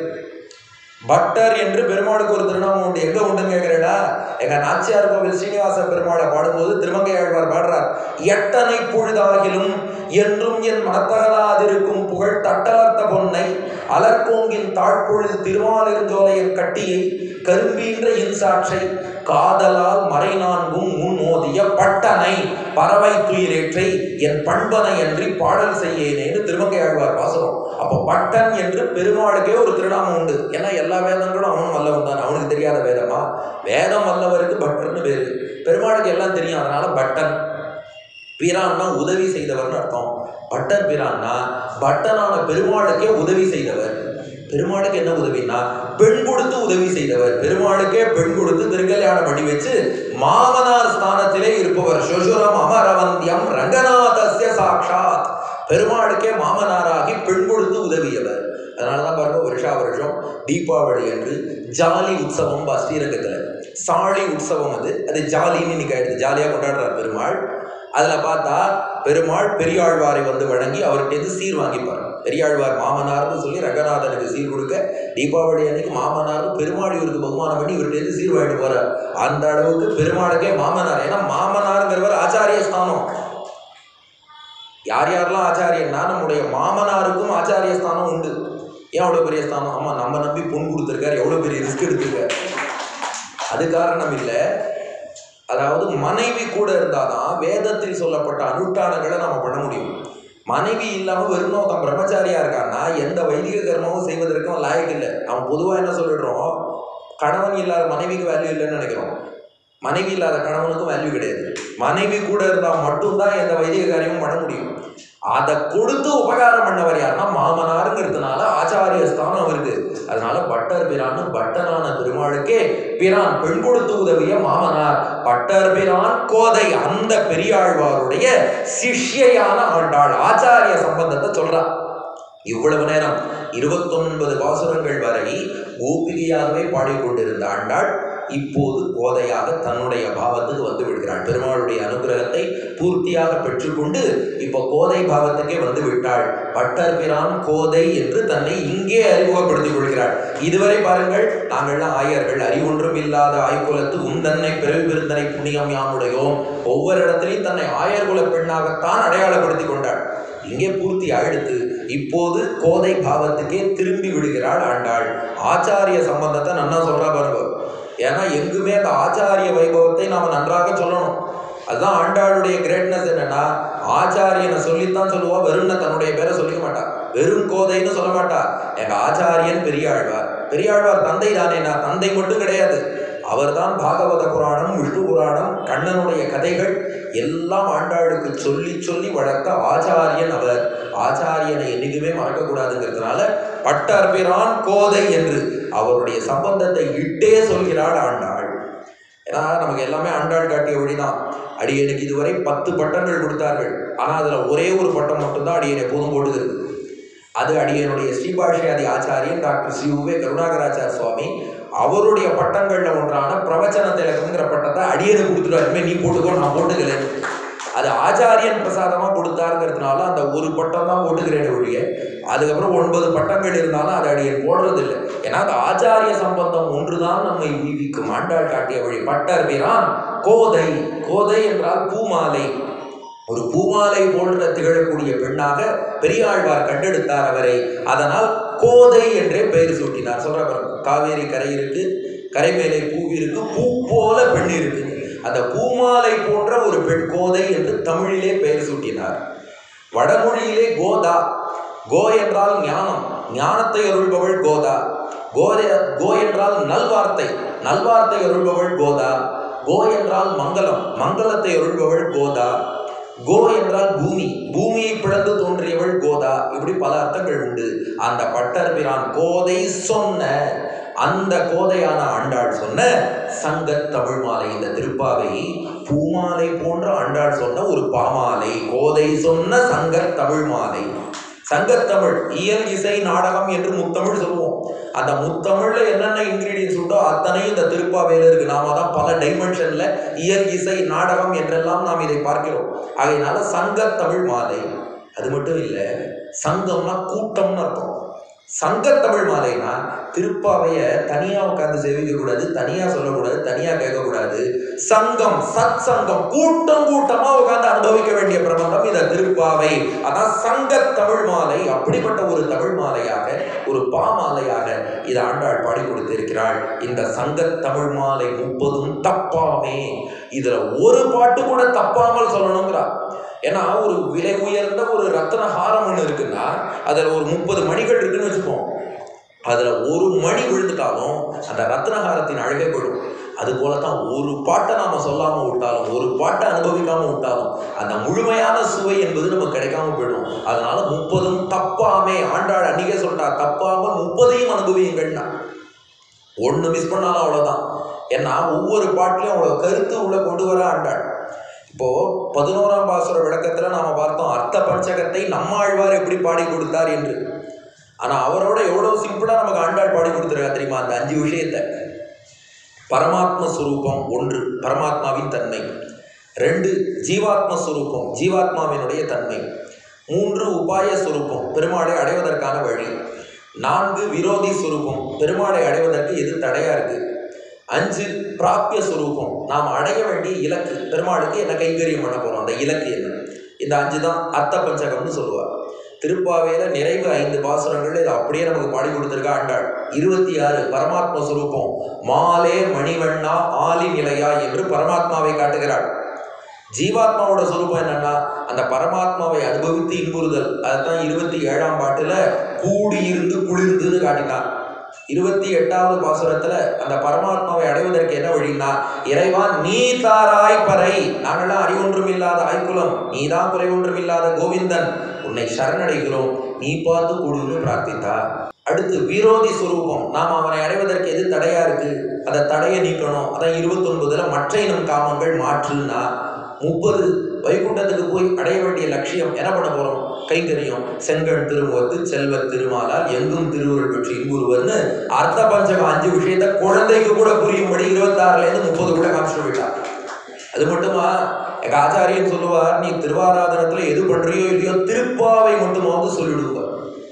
பட்டர் என்று பெருமாளுக்கு ஒரு திருநாமம் உண்டு எங்க உண்டுன்னு கேட்கிறேடா எங்க நாச்சியார் கோவில் ஸ்ரீனிவாச பெருமாளை பாடும்போது திருமங்கை ஆழ்வார் பாடுறார் எட்டனை பொழுதாகிலும் என்றும் என் மனத்தகலாதிருக்கும் புகழ் தட்டலர்த்த பொன்னை அலர்கோங்கின் தாழ்பொழுது திருமாலிருஞ்சோலையின் கட்டியை கரும்பீன்ற இன்சாற்றை காதலால் மறை நான்கும் முன்னோதிய பட்டனை பறவை துயிலேற்றை என் பண்பனை அன்றி பாடல் செய்யேனேன்னு திருமங்கை ஆழ்வார் பாசுறோம் அப்போ பட்டன் என்று பெருமாளுக்கே ஒரு திருநாமம் உண்டு ஏன்னா எல்லா வேதங்களும் அவனும் வல்லவன் தான் அவனுக்கு தெரியாத வேதமா வேதம் வல்லவருக்கு பட்டர்னு பேரு பெருமாளுக்கு எல்லாம் தெரியும் அதனால பட்டன் பிரான்னா உதவி செய்தவர்னு அர்த்தம் பட்டர் பிரான்னா பட்டனான பெருமாளுக்கே உதவி செய்தவர் பெருமாளுக்கு என்ன உதவினா பெண் கொடுத்து உதவி செய்தவர் பெருமாளுக்கே பெண் கொடுத்து திருக்கல்யாணம் பண்ணி வச்சு மாமனார் ஸ்தானத்திலே இருப்பவர் சுசுரம் அமரவந்தியம் ரங்கநாதஸ்ய சாட்சாத் பெருமாளுக்கே மாமனாராகி பெண் கொடுத்து உதவியவர் அதனால தான் பாருங்க வருஷா வருஷம் தீபாவளி அன்று ஜாலி உற்சவம் பா ஸ்ரீரங்கத்தில் சாளி உற்சவம் அது அது ஜாலின்னு இன்னைக்கு ஆயிடுது ஜாலியாக கொண்டாடுறார் பெருமாள் அதில் பார்த்தா பெருமாள் பெரியாழ்வாரை வந்து வழங்கி அவர்கிட்ட சீர் வாங்கிப்பார் பெரியாழ்வார் மாமனார்னு சொல்லி ரங்கநாதனுக்கு சீர் கொடுக்க தீபாவளி அன்னைக்கு மாமனார் பெருமாள் இவருக்கு பகுமானம் பண்ணி இவர்கிட்ட சீர் வாங்கிட்டு போறார் அந்த அளவுக்கு பெருமாளுக்கே மாமனார் ஏன்னா மாமனாருங்கிறவர் ஆச்சாரிய ஸ்தானம் யார் யாரெல்லாம் ஆச்சாரியன்னா நம்முடைய மாமனாருக்கும் ஆச்சாரிய ஸ்தானம் உண்டு ஏன் அவ்வளோ பெரிய ஸ்தானம் ஆமா நம்ம நம்பி பொன் கொடுத்துருக்காரு எவ்வளோ பெரிய ரிஸ்க் எடுத்துருக்காரு அது காரணம் இல்லை அதாவது மனைவி கூட இருந்தாதான் வேதத்தில் சொல்லப்பட்ட அனுஷ்டானங்களை நம்ம பண்ண முடியும் மனைவி இல்லாம வெறும் ஒருத்தன் பிரம்மச்சாரியா இருக்கான்னா எந்த வைதிக கர்மமும் செய்வதற்கும் லாயக்கு இல்லை அவன் பொதுவா என்ன சொல்லிடுறோம் கணவன் இல்லாத மனைவிக்கு வேல்யூ இல்லைன்னு நினைக்கிறோம் மனைவி இல்லாத கணவனுக்கும் வேல்யூ கிடையாது மனைவி கூட இருந்தால் மட்டும்தான் எந்த வைதிக காரியமும் பண்ண முடியும் அதை கொடுத்து உபகாரம் பண்ணவர் யாருன்னா மாமனாருங்கிறதுனால ஆச்சாரிய ஸ்தானம் அவருக்கு அதனால பட்டர் பிரான்னு பட்டனான பெருமாளுக்கே பிரான் பெண் கொடுத்து உதவிய மாமனார் பட்டர் பிரான் கோதை அந்த பெரியாழ்வாருடைய சிஷ்யையான ஆண்டாள் ஆச்சாரிய சம்பந்தத்தை சொல்றா இவ்வளவு நேரம் இருபத்தொன்பது பாசுரங்கள் வரை கோபிகையாகவே பாடிக்கொண்டிருந்த ஆண்டாள் இப்போது கோதையாக தன்னுடைய பாவத்துக்கு வந்து விடுகிறாள் பெருமாளுடைய அனுகிரகத்தை பூர்த்தியாக பெற்றுக்கொண்டு இப்போ கோதை பாவத்துக்கே வந்து விட்டாள் பட்டர் பிரான் கோதை என்று தன்னை இங்கே அறிமுகப்படுத்திக் கொள்கிறாள் இதுவரை பாருங்கள் நாங்கள்லாம் ஆயர்கள் அறிவொன்றும் இல்லாத ஆய்குலத்து உந்தன்னை பிறவி விருந்தனை புண்ணியம் யாமுடையோம் ஒவ்வொரு இடத்திலையும் தன்னை ஆயர்குல பெண்ணாகத்தான் அடையாளப்படுத்திக் கொண்டாள் இங்கே பூர்த்தி ஆயிடுத்து இப்போது கோதை பாவத்துக்கே திரும்பி விடுகிறாள் ஆண்டாள் ஆச்சாரிய சம்பந்தத்தை நன்னா சொல்றா பாருங்க ஏன்னா எங்குமே அந்த ஆச்சாரிய வைபவத்தை நாம நன்றாக சொல்லணும் அதுதான் ஆண்டாளுடைய கிரேட்னஸ் என்னன்னா ஆச்சாரியனை சொல்லித்தான் சொல்லுவா வெறும்ன தன்னுடைய பேரை சொல்லிக்க மாட்டா வெறும் கோதைன்னு சொல்ல மாட்டா எங்க ஆச்சாரியன் பெரியாழ்வார் பெரியாழ்வார் தந்தை தானே நான் தந்தை மட்டும் கிடையாது அவர்தான் பாகவத புராணம் விஷ்ணு புராணம் கண்ணனுடைய கதைகள் எல்லாம் ஆண்டாளுக்கு சொல்லி சொல்லி வளர்த்த ஆச்சாரியன் அவர் ஆச்சாரியனை என்னைக்குமே மறக்கக்கூடாதுங்கிறதுனால பட்டர்பிரான் கோதை என்று அவருடைய சம்பந்தத்தை இட்டே சொல்கிறாள் ஆண்டாள் ஏன்னா நமக்கு எல்லாமே ஆண்டாள் காட்டிய வழிதான் அடியனுக்கு இதுவரை பத்து பட்டங்கள் கொடுத்தார்கள் ஆனால் அதில் ஒரே ஒரு பட்டம் மட்டும்தான் அடியனை எப்போதும் போட்டுகிறது அது அடியனுடைய ஸ்ரீபாஷ்யாதி ஆச்சாரியன் டாக்டர் ஸ்ரீ உவே கருணாகராச்சார சுவாமி அவருடைய பட்டங்கள்ல ஒன்றான பிரவச்சன திலகம்ங்கிற பட்டத்தை அடியனை கொடுத்துட்டு இனிமே நீ போட்டுக்கோ நான் போட்டுக்கல அது ஆச்சாரியன் பிரசாதமா கொடுத்தாருங்கிறதுனால அந்த ஒரு பட்டம் தான் போட்டுக்கிறேன் ஒழிய அதுக்கப்புறம் ஒன்பது பட்டங்கள் இருந்தாலும் அதை அடியன் போடுறதில்லை ஏன்னா அது ஆச்சாரிய சம்பந்தம் ஒன்றுதான் நம்மை வீவிக்கும் ஆண்டாள் காட்டிய வழி பட்டர் பிரான் கோதை கோதை என்றால் பூமாலை ஒரு பூமாலை போன்ற திகழக்கூடிய பெண்ணாக பெரியாழ்வார் கண்டெடுத்தார் அவரை அதனால் கோதை என்றே பெயர் சூட்டினார் சொல்ற பாருங்க, காவேரி கரை இருக்கு கரை மேலே பூ இருக்கு பூ போல பெண் இருக்கு அந்த பூமாலை போன்ற ஒரு பெண் கோதை என்று தமிழிலே பெயர் சூட்டினார் வடமொழியிலே கோதா கோ என்றால் ஞானம் ஞானத்தை அருள்பவள் கோதா கோதை கோ என்றால் நல்வார்த்தை நல்வார்த்தை அருள்பவள் கோதா கோ என்றால் மங்களம் மங்களத்தை அருள்பவள் கோதா கோ என்றால் பூமி பூமியை பிளந்து தோன்றியவள் கோதா இப்படி பல அர்த்தங்கள் உண்டு அந்த பட்டர் பிரான் கோதை சொன்ன அந்த கோதையான ஆண்டாள் சொன்ன சங்கத் தமிழ் மாலை இந்த திருப்பாவை பூமாலை போன்ற ஆண்டாள் சொன்ன ஒரு பாமாலை கோதை சொன்ன சங்கத் தமிழ் மாலை சங்கத்தமிழ் இயல் இசை நாடகம் என்று முத்தமிழ் சொல்லுவோம் அந்த முத்தமிழ்ல என்னென்ன இன்கிரீடியன்ஸ் உண்டோ அத்தனையும் இந்த திருப்பாவையில இருக்கு நாம தான் பல டைமென்ஷன்ல இயல் இசை நாடகம் என்றெல்லாம் நாம் இதை பார்க்கிறோம் ஆகையினால சங்கத்தமிழ் மாலை அது மட்டும் இல்லை சங்கம்னா கூட்டம்னு அர்த்தம் சங்கத்தமிழ் மாலைனா திருப்பாவைய தனியா உட்கார்ந்து சேவிக்க கூடாது தனியா சொல்லக்கூடாது தனியா கேட்கக்கூடாது சங்கம் சத் சங்கம் கூட்டம் கூட்டமா உட்கார்ந்து அனுபவிக்க வேண்டிய பிரபந்தம் இந்த திருப்பாவை அதான் சங்க தமிழ் மாலை அப்படிப்பட்ட ஒரு தமிழ் மாலையாக ஒரு பாமாலையாக இது ஆண்டாள் பாடி கொடுத்திருக்கிறாள் இந்த சங்க தமிழ் மாலை முப்பதும் தப்பாமே இதுல ஒரு பாட்டு கூட தப்பாமல் சொல்லணுங்கிறா ஏன்னா ஒரு விலை உயர்ந்த ஒரு ரத்தன ஹாரம் ஒன்று இருக்குன்னா அதில் ஒரு முப்பது மணிகள் இருக்குன்னு வச்சுப்போம் அதில் ஒரு மணி விழுந்துட்டாலும் அந்த ரத்னஹாரத்தின் அழகே போயிடும் அது போல தான் ஒரு பாட்டை நாம் சொல்லாமல் விட்டாலும் ஒரு பாட்டை அனுபவிக்காமல் விட்டாலும் அந்த முழுமையான சுவை என்பது நமக்கு கிடைக்காம போயிடும் அதனால முப்பதும் தப்பாமே ஆண்டாள் அன்னைக்கே சொல்லிட்டா தப்பாமல் முப்பதையும் அனுபவியுங்கள்னா ஒன்று மிஸ் பண்ணாலும் அவ்வளோதான் ஏன்னா ஒவ்வொரு பாட்டிலையும் அவ்வளோ கருத்து உள்ள கொண்டு வர ஆண்டாள் இப்போ பதினோராம் பாசுர விளக்கத்துல நாம பார்த்தோம் அர்த்த பஞ்சகத்தை நம்மாழ்வார் எப்படி பாடி கொடுத்தார் என்று ஆனா அவரோட எவ்வளவு சிம்பிளா நமக்கு ஆண்டாள் பாடி கொடுத்துருக்கா தெரியுமா அந்த அஞ்சு விஷயத்தை பரமாத்ம சுரூபம் ஒன்று பரமாத்மாவின் தன்மை ரெண்டு ஜீவாத்ம சுரூபம் ஜீவாத்மாவினுடைய தன்மை மூன்று உபாய சுரூபம் பெருமாளை அடைவதற்கான வழி நான்கு விரோதி சுரூபம் பெருமாளை அடைவதற்கு எது தடையா இருக்கு அஞ்சு பிராப்பிய சுரூபம் நாம் அடைய வேண்டிய இலக்கு பெருமாளுக்கு என்ன கைங்கரியம் பண்ண போறோம் அந்த இலக்கு என்ன இந்த அஞ்சு தான் அர்த்த பஞ்சகம்னு சொல்லுவார் திருப்பாவையில நிறைவு ஐந்து பாசுரங்கள் இது அப்படியே நமக்கு பாடி கொடுத்திருக்கா ஆண்டாள் இருபத்தி ஆறு பரமாத்ம சுரூபம் மாலே மணிவண்ணா ஆலி நிலையா என்று பரமாத்மாவை காட்டுகிறாள் ஜீவாத்மாவோட சுரூபம் என்னன்னா அந்த பரமாத்மாவை அனுபவித்து இன்புறுதல் அதுதான் இருபத்தி ஏழாம் பாட்டுல கூடி இருந்து குளிர்ந்துன்னு காட்டினார் இருபத்தி எட்டாவது பாசுரத்துல அந்த பரமாத்மாவை அடைவதற்கு என்ன வழின்னா இறைவா நீ தாராய் பறை நாங்களாம் அறிவொன்றும் இல்லாத ஆய்குலம் நீதான் குறைவொன்றும் இல்லாத கோவிந்தன் உன்னை சரணடைகிறோம் நீ பார்த்து கொடுன்னு பிரார்த்தித்தார் அடுத்து விரோதி சுரூபம் நாம் அவனை அடைவதற்கு எது தடையா இருக்கு அதை தடையை நீக்கணும் அதான் இருபத்தொன்பதுல மற்ற இனம் காமங்கள் மாற்றுன்னா முப்பது வைகுண்டத்துக்கு போய் அடைய வேண்டிய லட்சியம் என்ன பண்ண போறோம் கைங்கரியம் செங்கண் திருமுகத்து செல்வ திருமாலால் எங்கும் திருவுருள் பெற்று இன்புறுவர்னு அர்த்த பஞ்சகம் அஞ்சு விஷயத்த குழந்தைக்கு கூட புரியும்படி இருபத்தாறுல இருந்து முப்பது கூட காமிச்சு விட்டார் அது மட்டுமா எங்க ஆச்சாரியன் சொல்லுவார் நீ திருவாராதனத்துல எது பண்றியோ இல்லையோ திருப்பாவை மட்டுமாவது சொல்லிடுங்க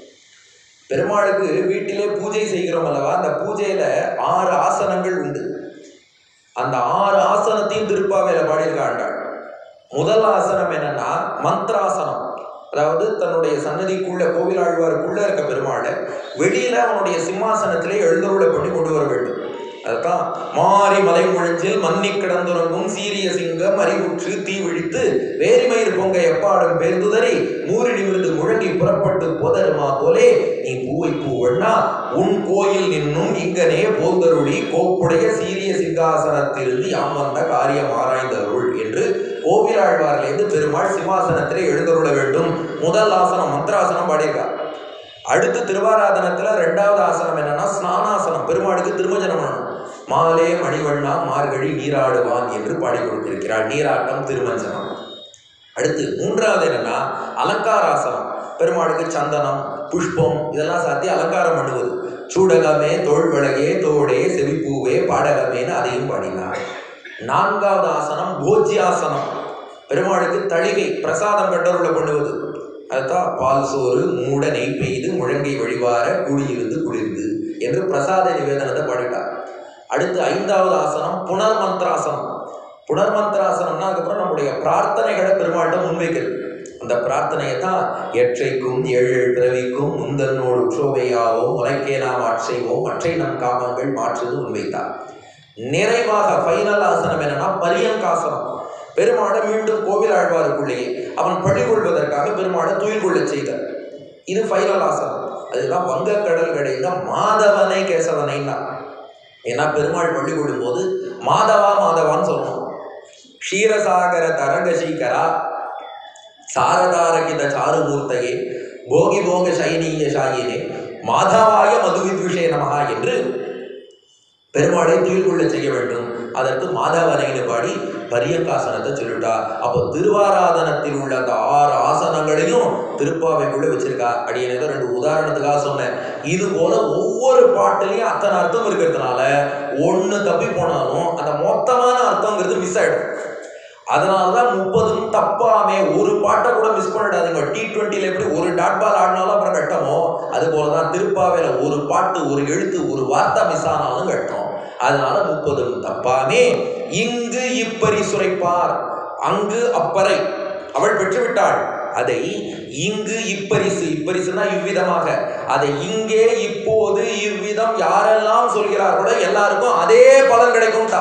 பெருமாளுக்கு வீட்டிலே பூஜை செய்கிறோம் அல்லவா அந்த பூஜையில ஆறு ஆசனங்கள் உண்டு அந்த ஆறு ஆசனத்தையும் திருப்பாவையில பாடியிருக்க ஆண்டாள் முதல் ஆசனம் என்னன்னா மந்திராசனம் அதாவது தன்னுடைய சன்னதிக்குள்ள கோவில் ஆழ்வாருக்குள்ள இருக்க பெருமாளை வெளியில அவனுடைய சிம்மாசனத்திலே எழுந்தருளை பண்ணி கொண்டு வர வேண்டும் அதுதான் மாறி மலை முழஞ்சில் மன்னி கிடந்துறங்கும் சீரிய சிங்கம் அறிவுற்று தீ விழித்து வேரிமயிர் பொங்க எப்பாடும் பேர்ந்துதறி மூறி நிமிர்ந்து முழங்கி புறப்பட்டு போதருமா போலே நீ பூவை பூவண்ணா உன் கோயில் நின்னும் இங்கனே போந்தருளி கோப்புடைய சீரிய சிங்காசனத்திலிருந்து யாம் வந்த காரியம் ஆராய்ந்தருள் என்று கோவிலாழ்வாரிலிருந்து பெருமாள் சிம்மாசனத்திலே எழுந்தருள வேண்டும் முதல் ஆசனம் மந்திராசனம் பாடியிருக்கார் அடுத்து திருவாராதனத்துல ரெண்டாவது ஆசனம் என்னன்னா ஸ்நானாசனம் பெருமாளுக்கு திருமஜனம் பண்ணணும் மாலே மணிவண்ணா மார்கழி நீராடுவான் என்று பாடி கொடுத்திருக்கிறார் நீராட்டம் திருமஞ்சனம் அடுத்து மூன்றாவது என்னன்னா அலங்காராசனம் பெருமாளுக்கு சந்தனம் புஷ்பம் இதெல்லாம் சாத்தி அலங்காரம் பண்ணுவது சூடகமே தோள் விளகே தோடே செவிப்பூவே பாடகமேன்னு அதையும் பாடினார் நான்காவது ஆசனம் போஜ்யாசனம் பெருமாளுக்கு தளிகை பிரசாதம் கண்டருள பண்ணுவது அதுதான் பால் சோறு மூட நெய் பெய்து முழங்கை வழிவார குடியிருந்து குளிர்ந்து என்று பிரசாத நிவேதனத்தை பாடிட்டார் அடுத்து ஐந்தாவது ஆசனம் புனர் மந்திராசனம் புனர் மந்திராசனம்னா அதுக்கப்புறம் நம்முடைய பிரார்த்தனைகளை பெருமாள்கிட்ட முன்வைக்கிறது அந்த பிரார்த்தனையை தான் எற்றைக்கும் ஏழு ஏழு பிறவிக்கும் முந்தன்னோடு உற்றோவையாவோம் உனக்கே நாம் ஆட்செய்வோம் மற்றை நம் காமங்கள் மாற்றுது முன்வைத்தார் நிறைவாக ஃபைனல் ஆசனம் என்னன்னா பரியங்காசனம் பெருமாளை மீண்டும் கோவில் ஆழ்வாருக்குள்ளேயே அவன் பழி கொள்வதற்காக பெருமாளை துயில் கொள்ளச் செய்தார் இது ஃபைனல் ஆசனம் அதுதான் வங்கக்கடல் கடைந்த மாதவனை கேசவனைன்னா ஏன்னா பெருமாள் பள்ளி கொள்ளும்போது மாதவா மாதவான்னு சொல்லணும் க்ஷீரசாகர தரங்கசீகரா சாரதாரகித சாருமூர்த்தகே போகி போக சைனீய சாயினே மாதவாய மதுவித்விஷே நமகா என்று பெருமாளை துயில் கொள்ள செய்ய வேண்டும் அதற்கு மாதவனைன்னு பாடி பரியங்காசனத்தை சொல்லிட்டா அப்போ திருவாராதனத்தில் உள்ள அந்த ஆறு ஆசனங்களையும் திருப்பாவைக்குள்ள வச்சிருக்கா அடியேன் ஏதோ ரெண்டு உதாரணத்துக்காக சொன்னேன் இது போல ஒவ்வொரு பாட்டுலையும் அத்தனை அர்த்தம் இருக்கிறதுனால ஒன்று தப்பி போனாலும் அந்த மொத்தமான அர்த்தங்கிறது மிஸ் ஆயிடும் அதனால தான் முப்பதும் தப்பாமே ஒரு பாட்டை கூட மிஸ் பண்ணிடாதீங்க டி ட்வெண்ட்டியில் எப்படி ஒரு டாட் பால் ஆடினாலும் அப்புறம் கட்டமோ அது போல தான் திருப்பாவையில் ஒரு பாட்டு ஒரு எழுத்து ஒரு வார்த்தை மிஸ் ஆனாலும் கட்டும் அதனால முப்பதும் தப்பாமே இங்கு இப்பரி சுரைப்பார் அங்கு அப்பறை அவள் பெற்றுவிட்டாள் அதை இங்கு இப்பரிசு இப்பரிசுனா இவ்விதமாக அதை இங்கே இப்போது இவ்விதம் யாரெல்லாம் சொல்கிறார்களோ எல்லாருக்கும் அதே பலன் கிடைக்கும்டா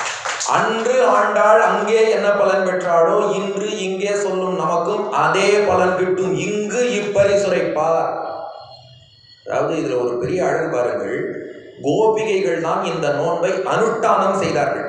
அன்று ஆண்டாள் அங்கே என்ன பலன் பெற்றாளோ இன்று இங்கே சொல்லும் நமக்கும் அதே பலன் கிட்டும் இங்கு இப்பரிசுரைப்பார் அதாவது இதுல ஒரு பெரிய அழகு பாருங்கள் கோபிகைகள் தான் இந்த நோன்பை அனுஷ்டானம் செய்தார்கள்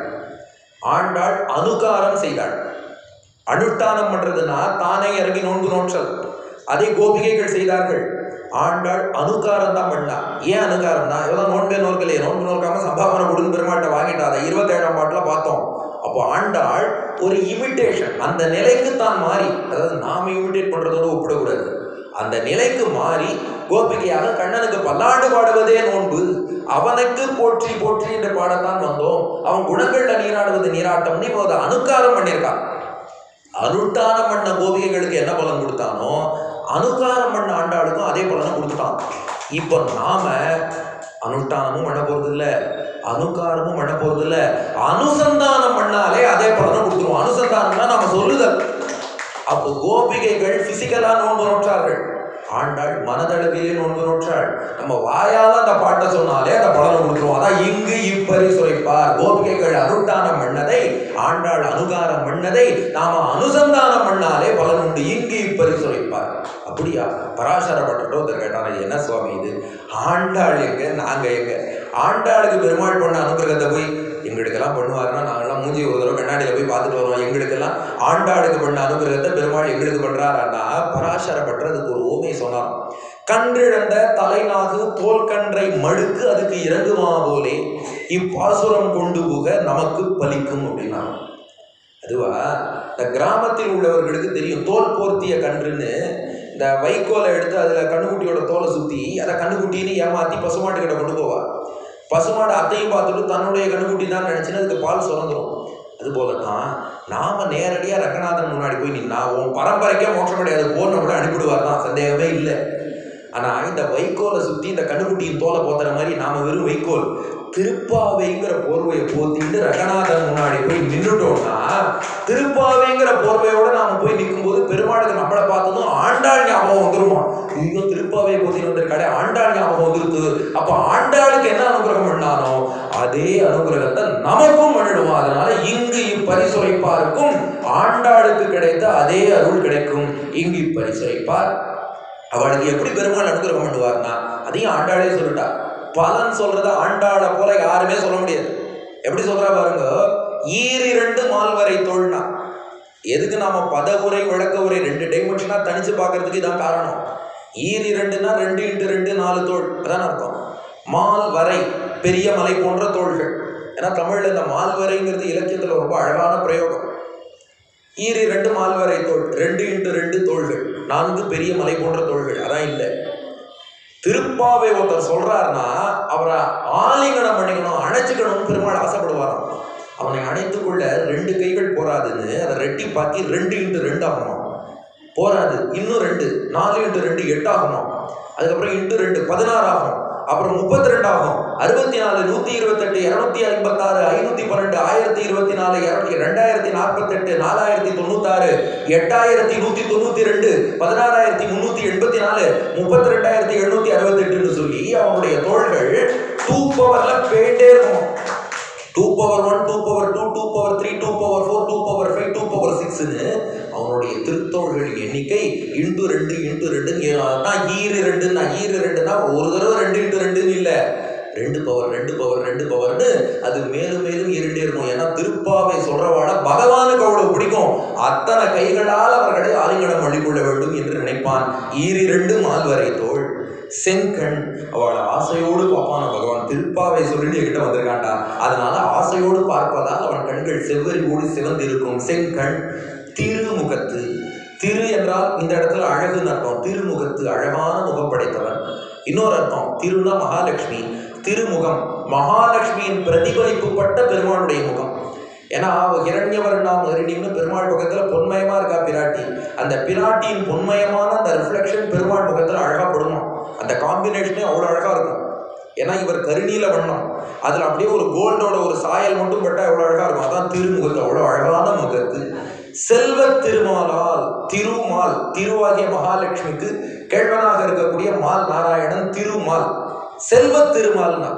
ஆண்டாள் அனுகாரம் செய்தாள் அனுஷ்டானம் பண்றதுன்னா தானே இறங்கி நோன்பு நோற்றல் அதே கோபிகைகள் செய்தார்கள் ஆண்டாள் அனுகாரம் தான் பண்ணா ஏன் அனுகாரம் தான் இவதான் நோன்பே நோக்கலையே நோன்பு நோக்காம சம்பாவனை கொடுன்னு பெருமாட்ட வாங்கிட்டா அதை இருபத்தேழாம் பாட்டில் பார்த்தோம் அப்போ ஆண்டாள் ஒரு இமிட்டேஷன் அந்த நிலைக்கு தான் மாறி அதாவது நாம இமிட்டேட் பண்றதோட ஒப்பிடக்கூடாது அந்த நிலைக்கு மாறி கோபிகையாக கண்ணனுக்கு பல்லாண்டு பாடுவதே நோன்பு அவனுக்கு போற்றி போற்றி என்று பாடத்தான் வந்தோம் அவன் குணங்கள்ல நீராடுவது நீராட்டம்னு இப்போ அதை அனுக்காரம் பண்ணியிருக்கான் அனுஷ்டானம் பண்ண கோபிகைகளுக்கு என்ன பலன் கொடுத்தானோ அனுகாரம் பண்ண ஆண்டாளுக்கும் அதே பலனை கொடுத்துட்டான் இப்போ நாம அனுஷ்டானமும் பண்ண போறது இல்ல அனுகாரமும் பண்ண போறது இல்ல அனுசந்தானம் பண்ணாலே அதே பலனை கொடுத்துருவோம் அனுசந்தானம்னா நம்ம சொல்லுதல் அப்போ கோபிகைகள் பிசிக்கலா நோன்பு நோற்றார்கள் ஆண்டாள் மனதளவிலே நோன்பு நோற்றாள் நம்ம வாயால அந்த பாட்டை சொன்னாலே அந்த பலனை கொடுத்துருவோம் அதான் இங்கு இப்பரி சுரைப்பார் கோபிகைகள் அருட்டானம் பண்ணதை ஆண்டாள் அனுகாரம் பண்ணதை நாம அனுசந்தானம் பண்ணாலே பலன் உண்டு இங்கு இப்பரி சுரைப்பார் அப்படியா பராசர பட்டோ ஒருத்தர் கேட்டாரா என்ன சுவாமி இது ஆண்டாள் எங்க நாங்க எங்க ஆண்டாளுக்கு பெருமாள் பண்ண அனுகிரகத்தை போய் எங்களுக்கெல்லாம் பண்ணுவாருன்னா நாங்கெல்லாம் மூஞ்சி ஒரு தடவை கண்ணாடியில் போய் பார்த்துட்டு வருவோம் எங்களுக்கெல்லாம் ஆண்டாளுக்கு பண்ண அனுகிரகத்தை பெருமாள் எங்களுக்கு பண்றாருன்னா பராசர பட்டதுக்கு ஒரு ஓமை சொன்னார் கன்றிழந்த தலைநாகு தோல் கன்றை மழுக்கு அதுக்கு இறங்குமா போலே இப்பாசுரம் கொண்டு போக நமக்கு பலிக்கும் அப்படின்னா அதுவா இந்த கிராமத்தில் உள்ளவர்களுக்கு தெரியும் தோல் போர்த்திய கன்றுன்னு இந்த வைக்கோலை எடுத்து அதில் கண்ணுக்குட்டியோட தோலை சுற்றி அதை கண்ணுக்குட்டின்னு ஏமாற்றி பசுமாட்டுக்கிட்ட கொண்டு போவா பசுமாடு அத்தையும் பார்த்துட்டு தன்னுடைய கண்ணுக்குட்டி தான் நினச்சின்னு அதுக்கு பால் சுரந்துரும் அதுபோல தான் நாம நேரடியாக ரங்கநாதன் முன்னாடி போய் நின்னா உன் பரம்பரைக்கே மோட்சம் கிடையாது போன்னு நம்மள அனுப்பிடுவார் தான் சந்தேகமே இல்லை ஆனால் இந்த வைக்கோலை சுற்றி இந்த கண்ணுக்குட்டியின் தோலை போத்துற மாதிரி நாம வெறும் வைக்கோல் திருப்பாவைங்கிற போர்வையை போத்திட்டு ரங்கநாதன் முன்னாடி போய் நின்றுட்டோம்னா திருப்பாவைங்கிற போர்வையோட நாம போய் நிற்கும்போது பெருமாளுக்கு நம்மளை பார்த்ததும் ஆண்டாள் ஞாபகம் வந்துருமா ஐயோ திருப்பாவையை போத்திட்டு வந்திருக்காடே ஆண்டாள் ஞாபகம் வந்துருக்கு அப்போ ஆண்டாளுக்கு என்ன அனுகிரகம் பண்ணானோ அதே அனுகிரகத்தை நமக்கும் பண்ணிடுவோம் அதனால இங்கு இப்பரிசுரைப்பாருக்கும் ஆண்டாளுக்கு கிடைத்த அதே அருள் கிடைக்கும் இங்கு இப்பரிசுரைப்பார் அவளுக்கு எப்படி பெருமாள் அனுகிரகம் பண்ணுவார்னா அதையும் ஆண்டாளே சொல்லிட்டா பலன் சொல்றத ஆண்டாளை போல யாருமே சொல்ல முடியாது எப்படி சொல்றா பாருங்க ஈரிரண்டு மால்வரை தோல்னா எதுக்கு நாம பதவுரை விளக்க உரை ரெண்டு டைமென்ஷனா தனிச்சு பார்க்கறதுக்கு இதான் காரணம் ஈரிரண்டுனா ரெண்டு இன்ட்டு ரெண்டு நாலு தோல் அதான் அர்த்தம் மால் வரை பெரிய மலை போன்ற தோள்கள் ஏன்னா தமிழ்ல இந்த மால் வரைங்கிறது இலக்கியத்துல ரொம்ப அழகான பிரயோகம் ஈரி ரெண்டு மால்வரை தோள் ரெண்டு இன்ட்டு ரெண்டு தோள்கள் நான்கு பெரிய மலை போன்ற தோள்கள் அதான் இல்லை திருப்பாவை ஒருத்தர் சொல்றாருன்னா அவரை ஆலிங்கனம் பண்ணிக்கணும் அணைச்சிக்கணும்னு பெருமாள் ஆசைப்படுவாராம் அவனை அணைத்துக்கொள்ள ரெண்டு கைகள் போராதுன்னு அதை ரெட்டிப்பாக்கி ரெண்டு இன்ட்டு ரெண்டு ஆகணும் போராது இன்னும் ரெண்டு நாலு இன்ட்டு ரெண்டு எட்டு ஆகணும் அதுக்கப்புறம் இன்ட்டு ரெண்டு பதினாறு ஆகும் அப்புறம் முப்பத்தி ரெண்டு ஆகும் அறுபத்தி நாலு நூத்தி இருபத்தெட்டு இருநூத்தி ஐம்பத்தாறு ஐநூத்தி பன்னெண்டு ஆயிரத்தி இருபத்தி நாலு இருநூத்தி ரெண்டாயிரத்தி நாற்பத்தெட்டு நாலாயிரத்தி தொண்ணூத்தாறு எட்டாயிரத்தி நூத்தி தொண்ணூத்தி ரெண்டு பதினாறாயிரத்தி முன்னூத்தி எண்பத்தி நாலு முப்பத்தி ரெண்டாயிரத்தி எழுநூத்தி அறுபத்தெட்டுன்னு சொல்லி அவனுடைய தோள்கள் டூ பவர்ல போயிட்டே இருக்கும் two power one two power two two power three two power four two power five two power சிக்ஸ்னு அவனுடைய திருத்தோள்களின் எண்ணிக்கை இன்ட்டு ரெண்டு இன்ட்டு ரெண்டுன்னு தான் ஈரு ரெண்டுன்னா ஈரு ரெண்டுன்னா ஒரு தடவை ரெண்டு இன்ட்டு ரெண்டுன்னு இல்லை ரெண்டு பவர் ரெண்டு பவர் ரெண்டு பவர்னு அது மேலும் மேலும் இருண்டே இருக்கும் ஏன்னா திருப்பாவை சொல்றவாட பகவானுக்கு அவ்வளவு பிடிக்கும் அத்தனை கைகளால் அவர்களை ஆலிங்கனம் அள்ளிக்கொள்ள வேண்டும் என்று நினைப்பான் ஈரி ரெண்டு மால்வரை தோள் செங்கண் அவளை ஆசையோடு பார்ப்பான பகவான் திருப்பாவை சொல்லிட்டு என்கிட்ட வந்திருக்காண்டா அதனால ஆசையோடு பார்ப்பதால் அவன் கண்கள் செவ்வறிவோடு சிவந்து இருக்கும் செங்கண் திருமுகத்து திரு என்றால் இந்த இடத்துல அழகுன்னு அர்த்தம் திருமுகத்து அழகான முகம் படைத்தவன் இன்னொரு அர்த்தம் திருனா மகாலட்சுமி திருமுகம் மகாலட்சுமியின் பிரதிபலிப்பு பட்ட பெருமாளுடைய முகம் ஏன்னா அவ இரண்யவர்ணாம் ஹரிணின்னு பெருமாள் முகத்துல பொன்மயமா இருக்கா பிராட்டி அந்த பிராட்டியின் பொன்மயமான அந்த ரிஃப்ளெக்ஷன் பெருமாள் முகத்துல அழகா படுமா அந்த காம்பினேஷனே அவ்வளோ அழகா இருக்கும் ஏன்னா இவர் கருநீல வண்ணம் அதுல அப்படியே ஒரு கோல்டோட ஒரு சாயல் மட்டும் பட்டா எவ்வளவு அழகா இருக்கும் அதான் திருமுகத்து அவ்வளவு அழகான முகத்து செல்வ திருமாலால் திருமால் திருவாகிய மகாலட்சுமிக்கு கேழ்வனாக இருக்கக்கூடிய மால் நாராயணன் திருமால் செல்வ திருமால்னா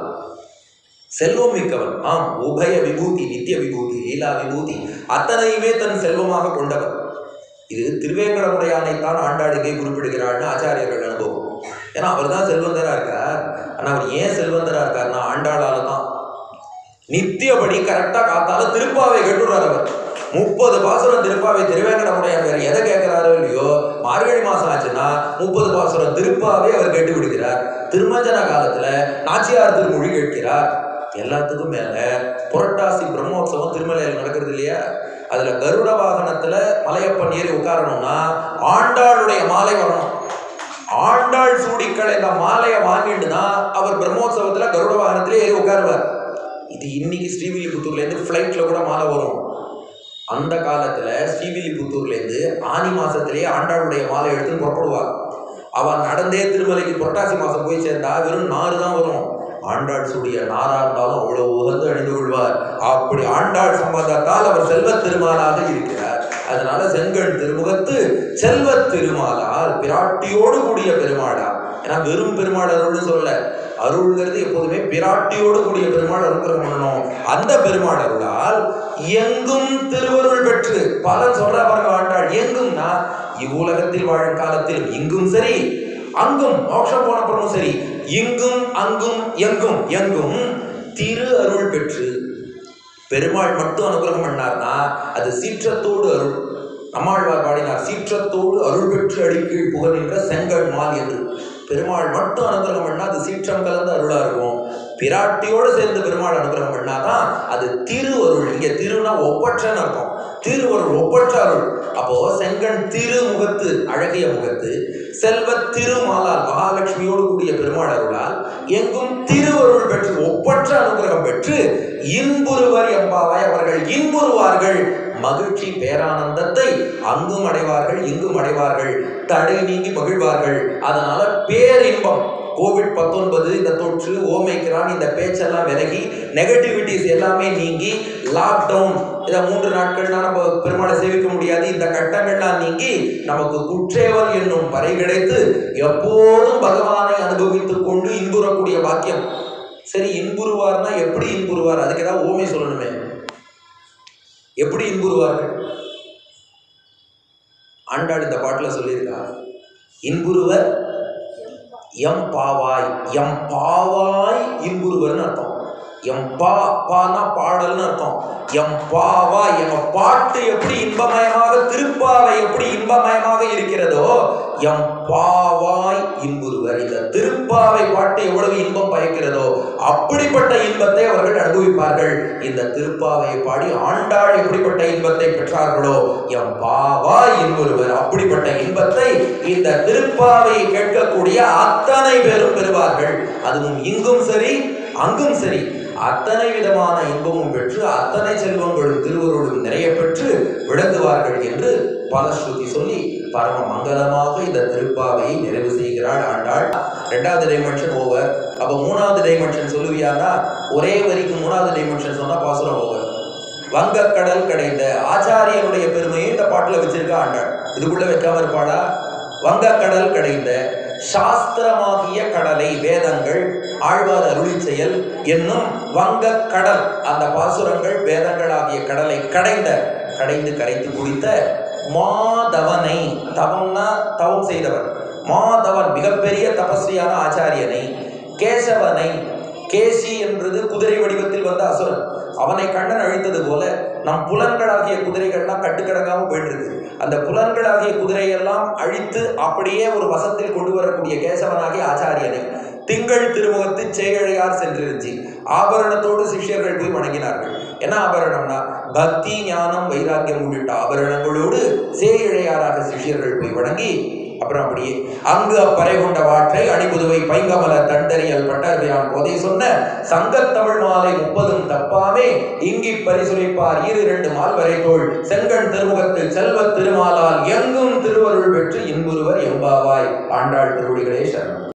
செல்வம் மிக்கவன் ஆம் உபய விபூதி நித்திய விபூதி லீலா விபூதி அத்தனையுமே தன் செல்வமாக கொண்டவன் இது திருவேங்கடமுடையானைத்தான் ஆண்டாளுக்கே குறிப்பிடுகிறாள்னு ஆச்சாரியர்கள் அனுபவம் ஏன்னா அவர் தான் செல்வந்தரா இருக்கார் ஆனா அவர் ஏன் செல்வந்தரா இருக்கார்னா ஆண்டாளால தான் நித்தியபடி கரெக்டா காத்தால திருப்பாவை கேட்டுடுறார் அவர் முப்பது பாசுரம் திருப்பாவை திருவேங்கடமுடையான் வேற எதை கேட்கிறாரோ இல்லையோ மார்கழி மாசம் ஆச்சுன்னா முப்பது பாசுரம் திருப்பாவே அவர் கேட்டு விடுகிறார் திருமஞ்சன காலத்துல நாச்சியார் திருமொழி கேட்கிறார் எல்லாத்துக்கும் மேல புரட்டாசி பிரம்மோற்சவம் திருமலையில் நடக்கிறது இல்லையா அதுல கருட வாகனத்துல மலையப்பன் ஏறி உட்காரணும்னா ஆண்டாளுடைய மாலை வரணும் ஆண்டாள் சூடிக்கள் இந்த மாலையை வாங்கிட்டு தான் அவர் பிரம்மோற்சவத்துல கருட வாகனத்திலே ஏறி உட்காருவார் இது இன்னைக்கு ஸ்ரீவில்லிபுத்தூர்ல இருந்து ஃப்ளைட்ல கூட மாலை வரும் அந்த காலத்துல ஸ்ரீவில்லிபுத்தூர்ல இருந்து ஆனி மாசத்திலேயே ஆண்டாளுடைய மாலை எடுத்து புறப்படுவார் அவன் நடந்தே திருமலைக்கு புரட்டாசி மாசம் போய் சேர்ந்தா வெறும் நாறு தான் வரும் ஆண்டாள் சூடிய நாரா இருந்தாலும் அவ்வளவு உகந்து அணிந்து கொள்வார் அப்படி ஆண்டாள் சம்பந்தத்தால் அவர் செல்வ திருமாலாக இருக்கிறார் அதனால செங்கண் திருமுகத்து செல்வ திருமாலால் பிராட்டியோடு கூடிய பெருமாளா ஏன்னா வெறும் பெருமாள் அருள்னு சொல்ல அருள்ங்கிறது எப்போதுமே பிராட்டியோடு கூடிய பெருமாள் அனுகிரகம் பண்ணணும் அந்த பெருமாள் அருளால் எங்கும் திருவருள் பெற்று பலன் சொல்ற பாருங்க ஆண்டாள் எங்கும்னா இவ்வுலகத்தில் வாழும் காலத்தில் இங்கும் சரி அங்கும் மோட்சம் போன அப்புறமும் சரி இங்கும் அங்கும் எங்கும் எங்கும் திரு அருள் பெற்று பெருமாள் மட்டும் அனுகிரகம் பண்ணார்னா அது சீற்றத்தோடு அருள் நம்மாழ்வார் பாடினார் சீற்றத்தோடு அருள் பெற்று அடிக்கீழ் புகழ்கின்ற செங்கல் மால் என்று பெருமாள் மட்டும் அனுகிரகம் பண்ணா அது சீற்றம் கலந்த அருளா இருக்கும் பிராட்டியோடு சேர்ந்து பெருமாள் அனுகிரகம் பண்ணாதான் அது திருவருள் இங்க திருனா ஒப்பற்றன்னு அர்த்தம் திருவருள் ஒப்பற்ற அருள் அப்போ செங்கன் திருமுகத்து அழகிய முகத்து செல்வ திருமாலால் மகாலட்சுமியோடு கூடிய பெருமாள் அருளால் எங்கும் திருவருள் பெற்று ஒப்பற்ற அனுகிரகம் பெற்று இன்புறுவர் எம்பாவாய் அவர்கள் இன்புறுவார்கள் மகிழ்ச்சி பேரானந்தத்தை அங்கும் அடைவார்கள் இங்கும் அடைவார்கள் தடை நீங்கி மகிழ்வார்கள் அதனால பேரின்பம் கோவிட் பத்தொன்பது இந்த தொற்று ஓமைக்கிறான் இந்த பேச்செல்லாம் விலகி நெகட்டிவிட்டிஸ் எல்லாமே நீங்கி லாக்டவுன் இதை மூன்று நாட்கள்லாம் நம்ம பெருமாளை சேவிக்க முடியாது இந்த கட்டங்கள்லாம் நீங்கி நமக்கு குற்றேவல் என்னும் பறை கிடைத்து எப்போதும் பகவானை அனுபவித்துக் கொண்டு இன்புறக்கூடிய பாக்கியம் சரி இன்புறுவார்னா எப்படி இன்புறுவார் அதுக்கு ஏதாவது ஓமை சொல்லணுமே எப்படி இன்புறுவார்கள் ஆண்டாள் இந்த பாட்டில் சொல்லியிருக்கா இன்புறுவர் எம் பாவாய் எம் பாவாய் இன்புறுவர்னு அர்த்தம் எம் பா பானா பாடல்னு அர்த்தம் எம் பாவாய் எங்க பாட்டு எப்படி இன்பமயமாக திருப்பாவை எப்படி இன்பமயமாக இருக்கிறதோ எம் பாவாய் இன்புறுவர் இந்த திருப்பாவை பாட்டு எவ்வளவு இன்பம் பயக்கிறதோ அப்படிப்பட்ட இன்பத்தை அவர்கள் அனுபவிப்பார்கள் இந்த திருப்பாவையை பாடி ஆண்டாள் எப்படிப்பட்ட இன்பத்தை பெற்றார்களோ எம் பாவா இன்புறுவர் அப்படிப்பட்ட இன்பத்தை இந்த திருப்பாவையை கேட்கக்கூடிய அத்தனை பேரும் பெறுவார்கள் அதுவும் இங்கும் சரி அங்கும் சரி அத்தனை விதமான இன்பமும் பெற்று அத்தனை செல்வங்களும் திருவருளும் நிறைய பெற்று விளங்குவார்கள் என்று பலஸ்ருதி சொல்லி பரம மங்களமாக இந்த திருப்பாவையை நிறைவு செய்கிறாள் ஆண்டாள் ரெண்டாவது டைமென்ஷன் ஓவர் அப்ப மூணாவது டைமென்ஷன் சொல்லுவியானா ஒரே வரிக்கு மூணாவது டைமென்ஷன் சொன்னா பாசுரம் ஓவர் வங்கக்கடல் கடைந்த ஆச்சாரியனுடைய பெருமையை இந்த பாட்டுல வச்சிருக்கா ஆண்டாள் இதுக்குள்ள வைக்காம இருப்பாளா வங்கக்கடல் கடைந்த சாஸ்திரமாகிய கடலை வேதங்கள் ஆழ்வார் அருளி செயல் என்னும் வங்கக் கடல் அந்த பாசுரங்கள் வேதங்களாகிய கடலை கடைந்த கடைந்து கரைத்து குடித்த மாதவனை தவம்னா தவம் செய்தவர் மாதவன் மிகப்பெரிய தபஸ்வியான ஆச்சாரியனை கேசவனை கேசி என்பது குதிரை வடிவத்தில் வந்த அசுரன் அவனை கண்ணன் அழித்தது போல நம் புலன்களாகிய குதிரைகள்லாம் கட்டுக்கடங்காம போயிட்டு இருக்கு அந்த புலன்களாகிய குதிரையெல்லாம் அழித்து அப்படியே ஒரு வசத்தில் கொண்டு வரக்கூடிய கேசவனாகிய ஆச்சாரியனை திங்கள் திருமுகத்து சேகழையார் சென்றிருந்துச்சு ஆபரணத்தோடு சிஷ்யர்கள் போய் வணங்கினார்கள் என்ன ஆபரணம்னா பக்தி ஞானம் வைராக்கியம் உள்ளிட்ட ஆபரணங்களோடு சேயிழையாராக சிஷ்யர்கள் போய் வணங்கி அப்புறம் அப்படியே அங்கு அப்பறை கொண்ட வாற்றை அணிபுதுவை பைங்கமல தண்டறியல் பட்டர்பிரான் போதை சொன்ன சங்கத்தமிழ் மாலை முப்பதும் தப்பாமே இங்கி பரிசுரைப்பார் இரு இரண்டு மால்வரை தோள் செங்கண் திருமுகத்தில் செல்வ திருமாலால் எங்கும் திருவருள் பெற்று இன்புருவர் எம்பாவாய் ஆண்டாள் திருவடிகளே சரணம்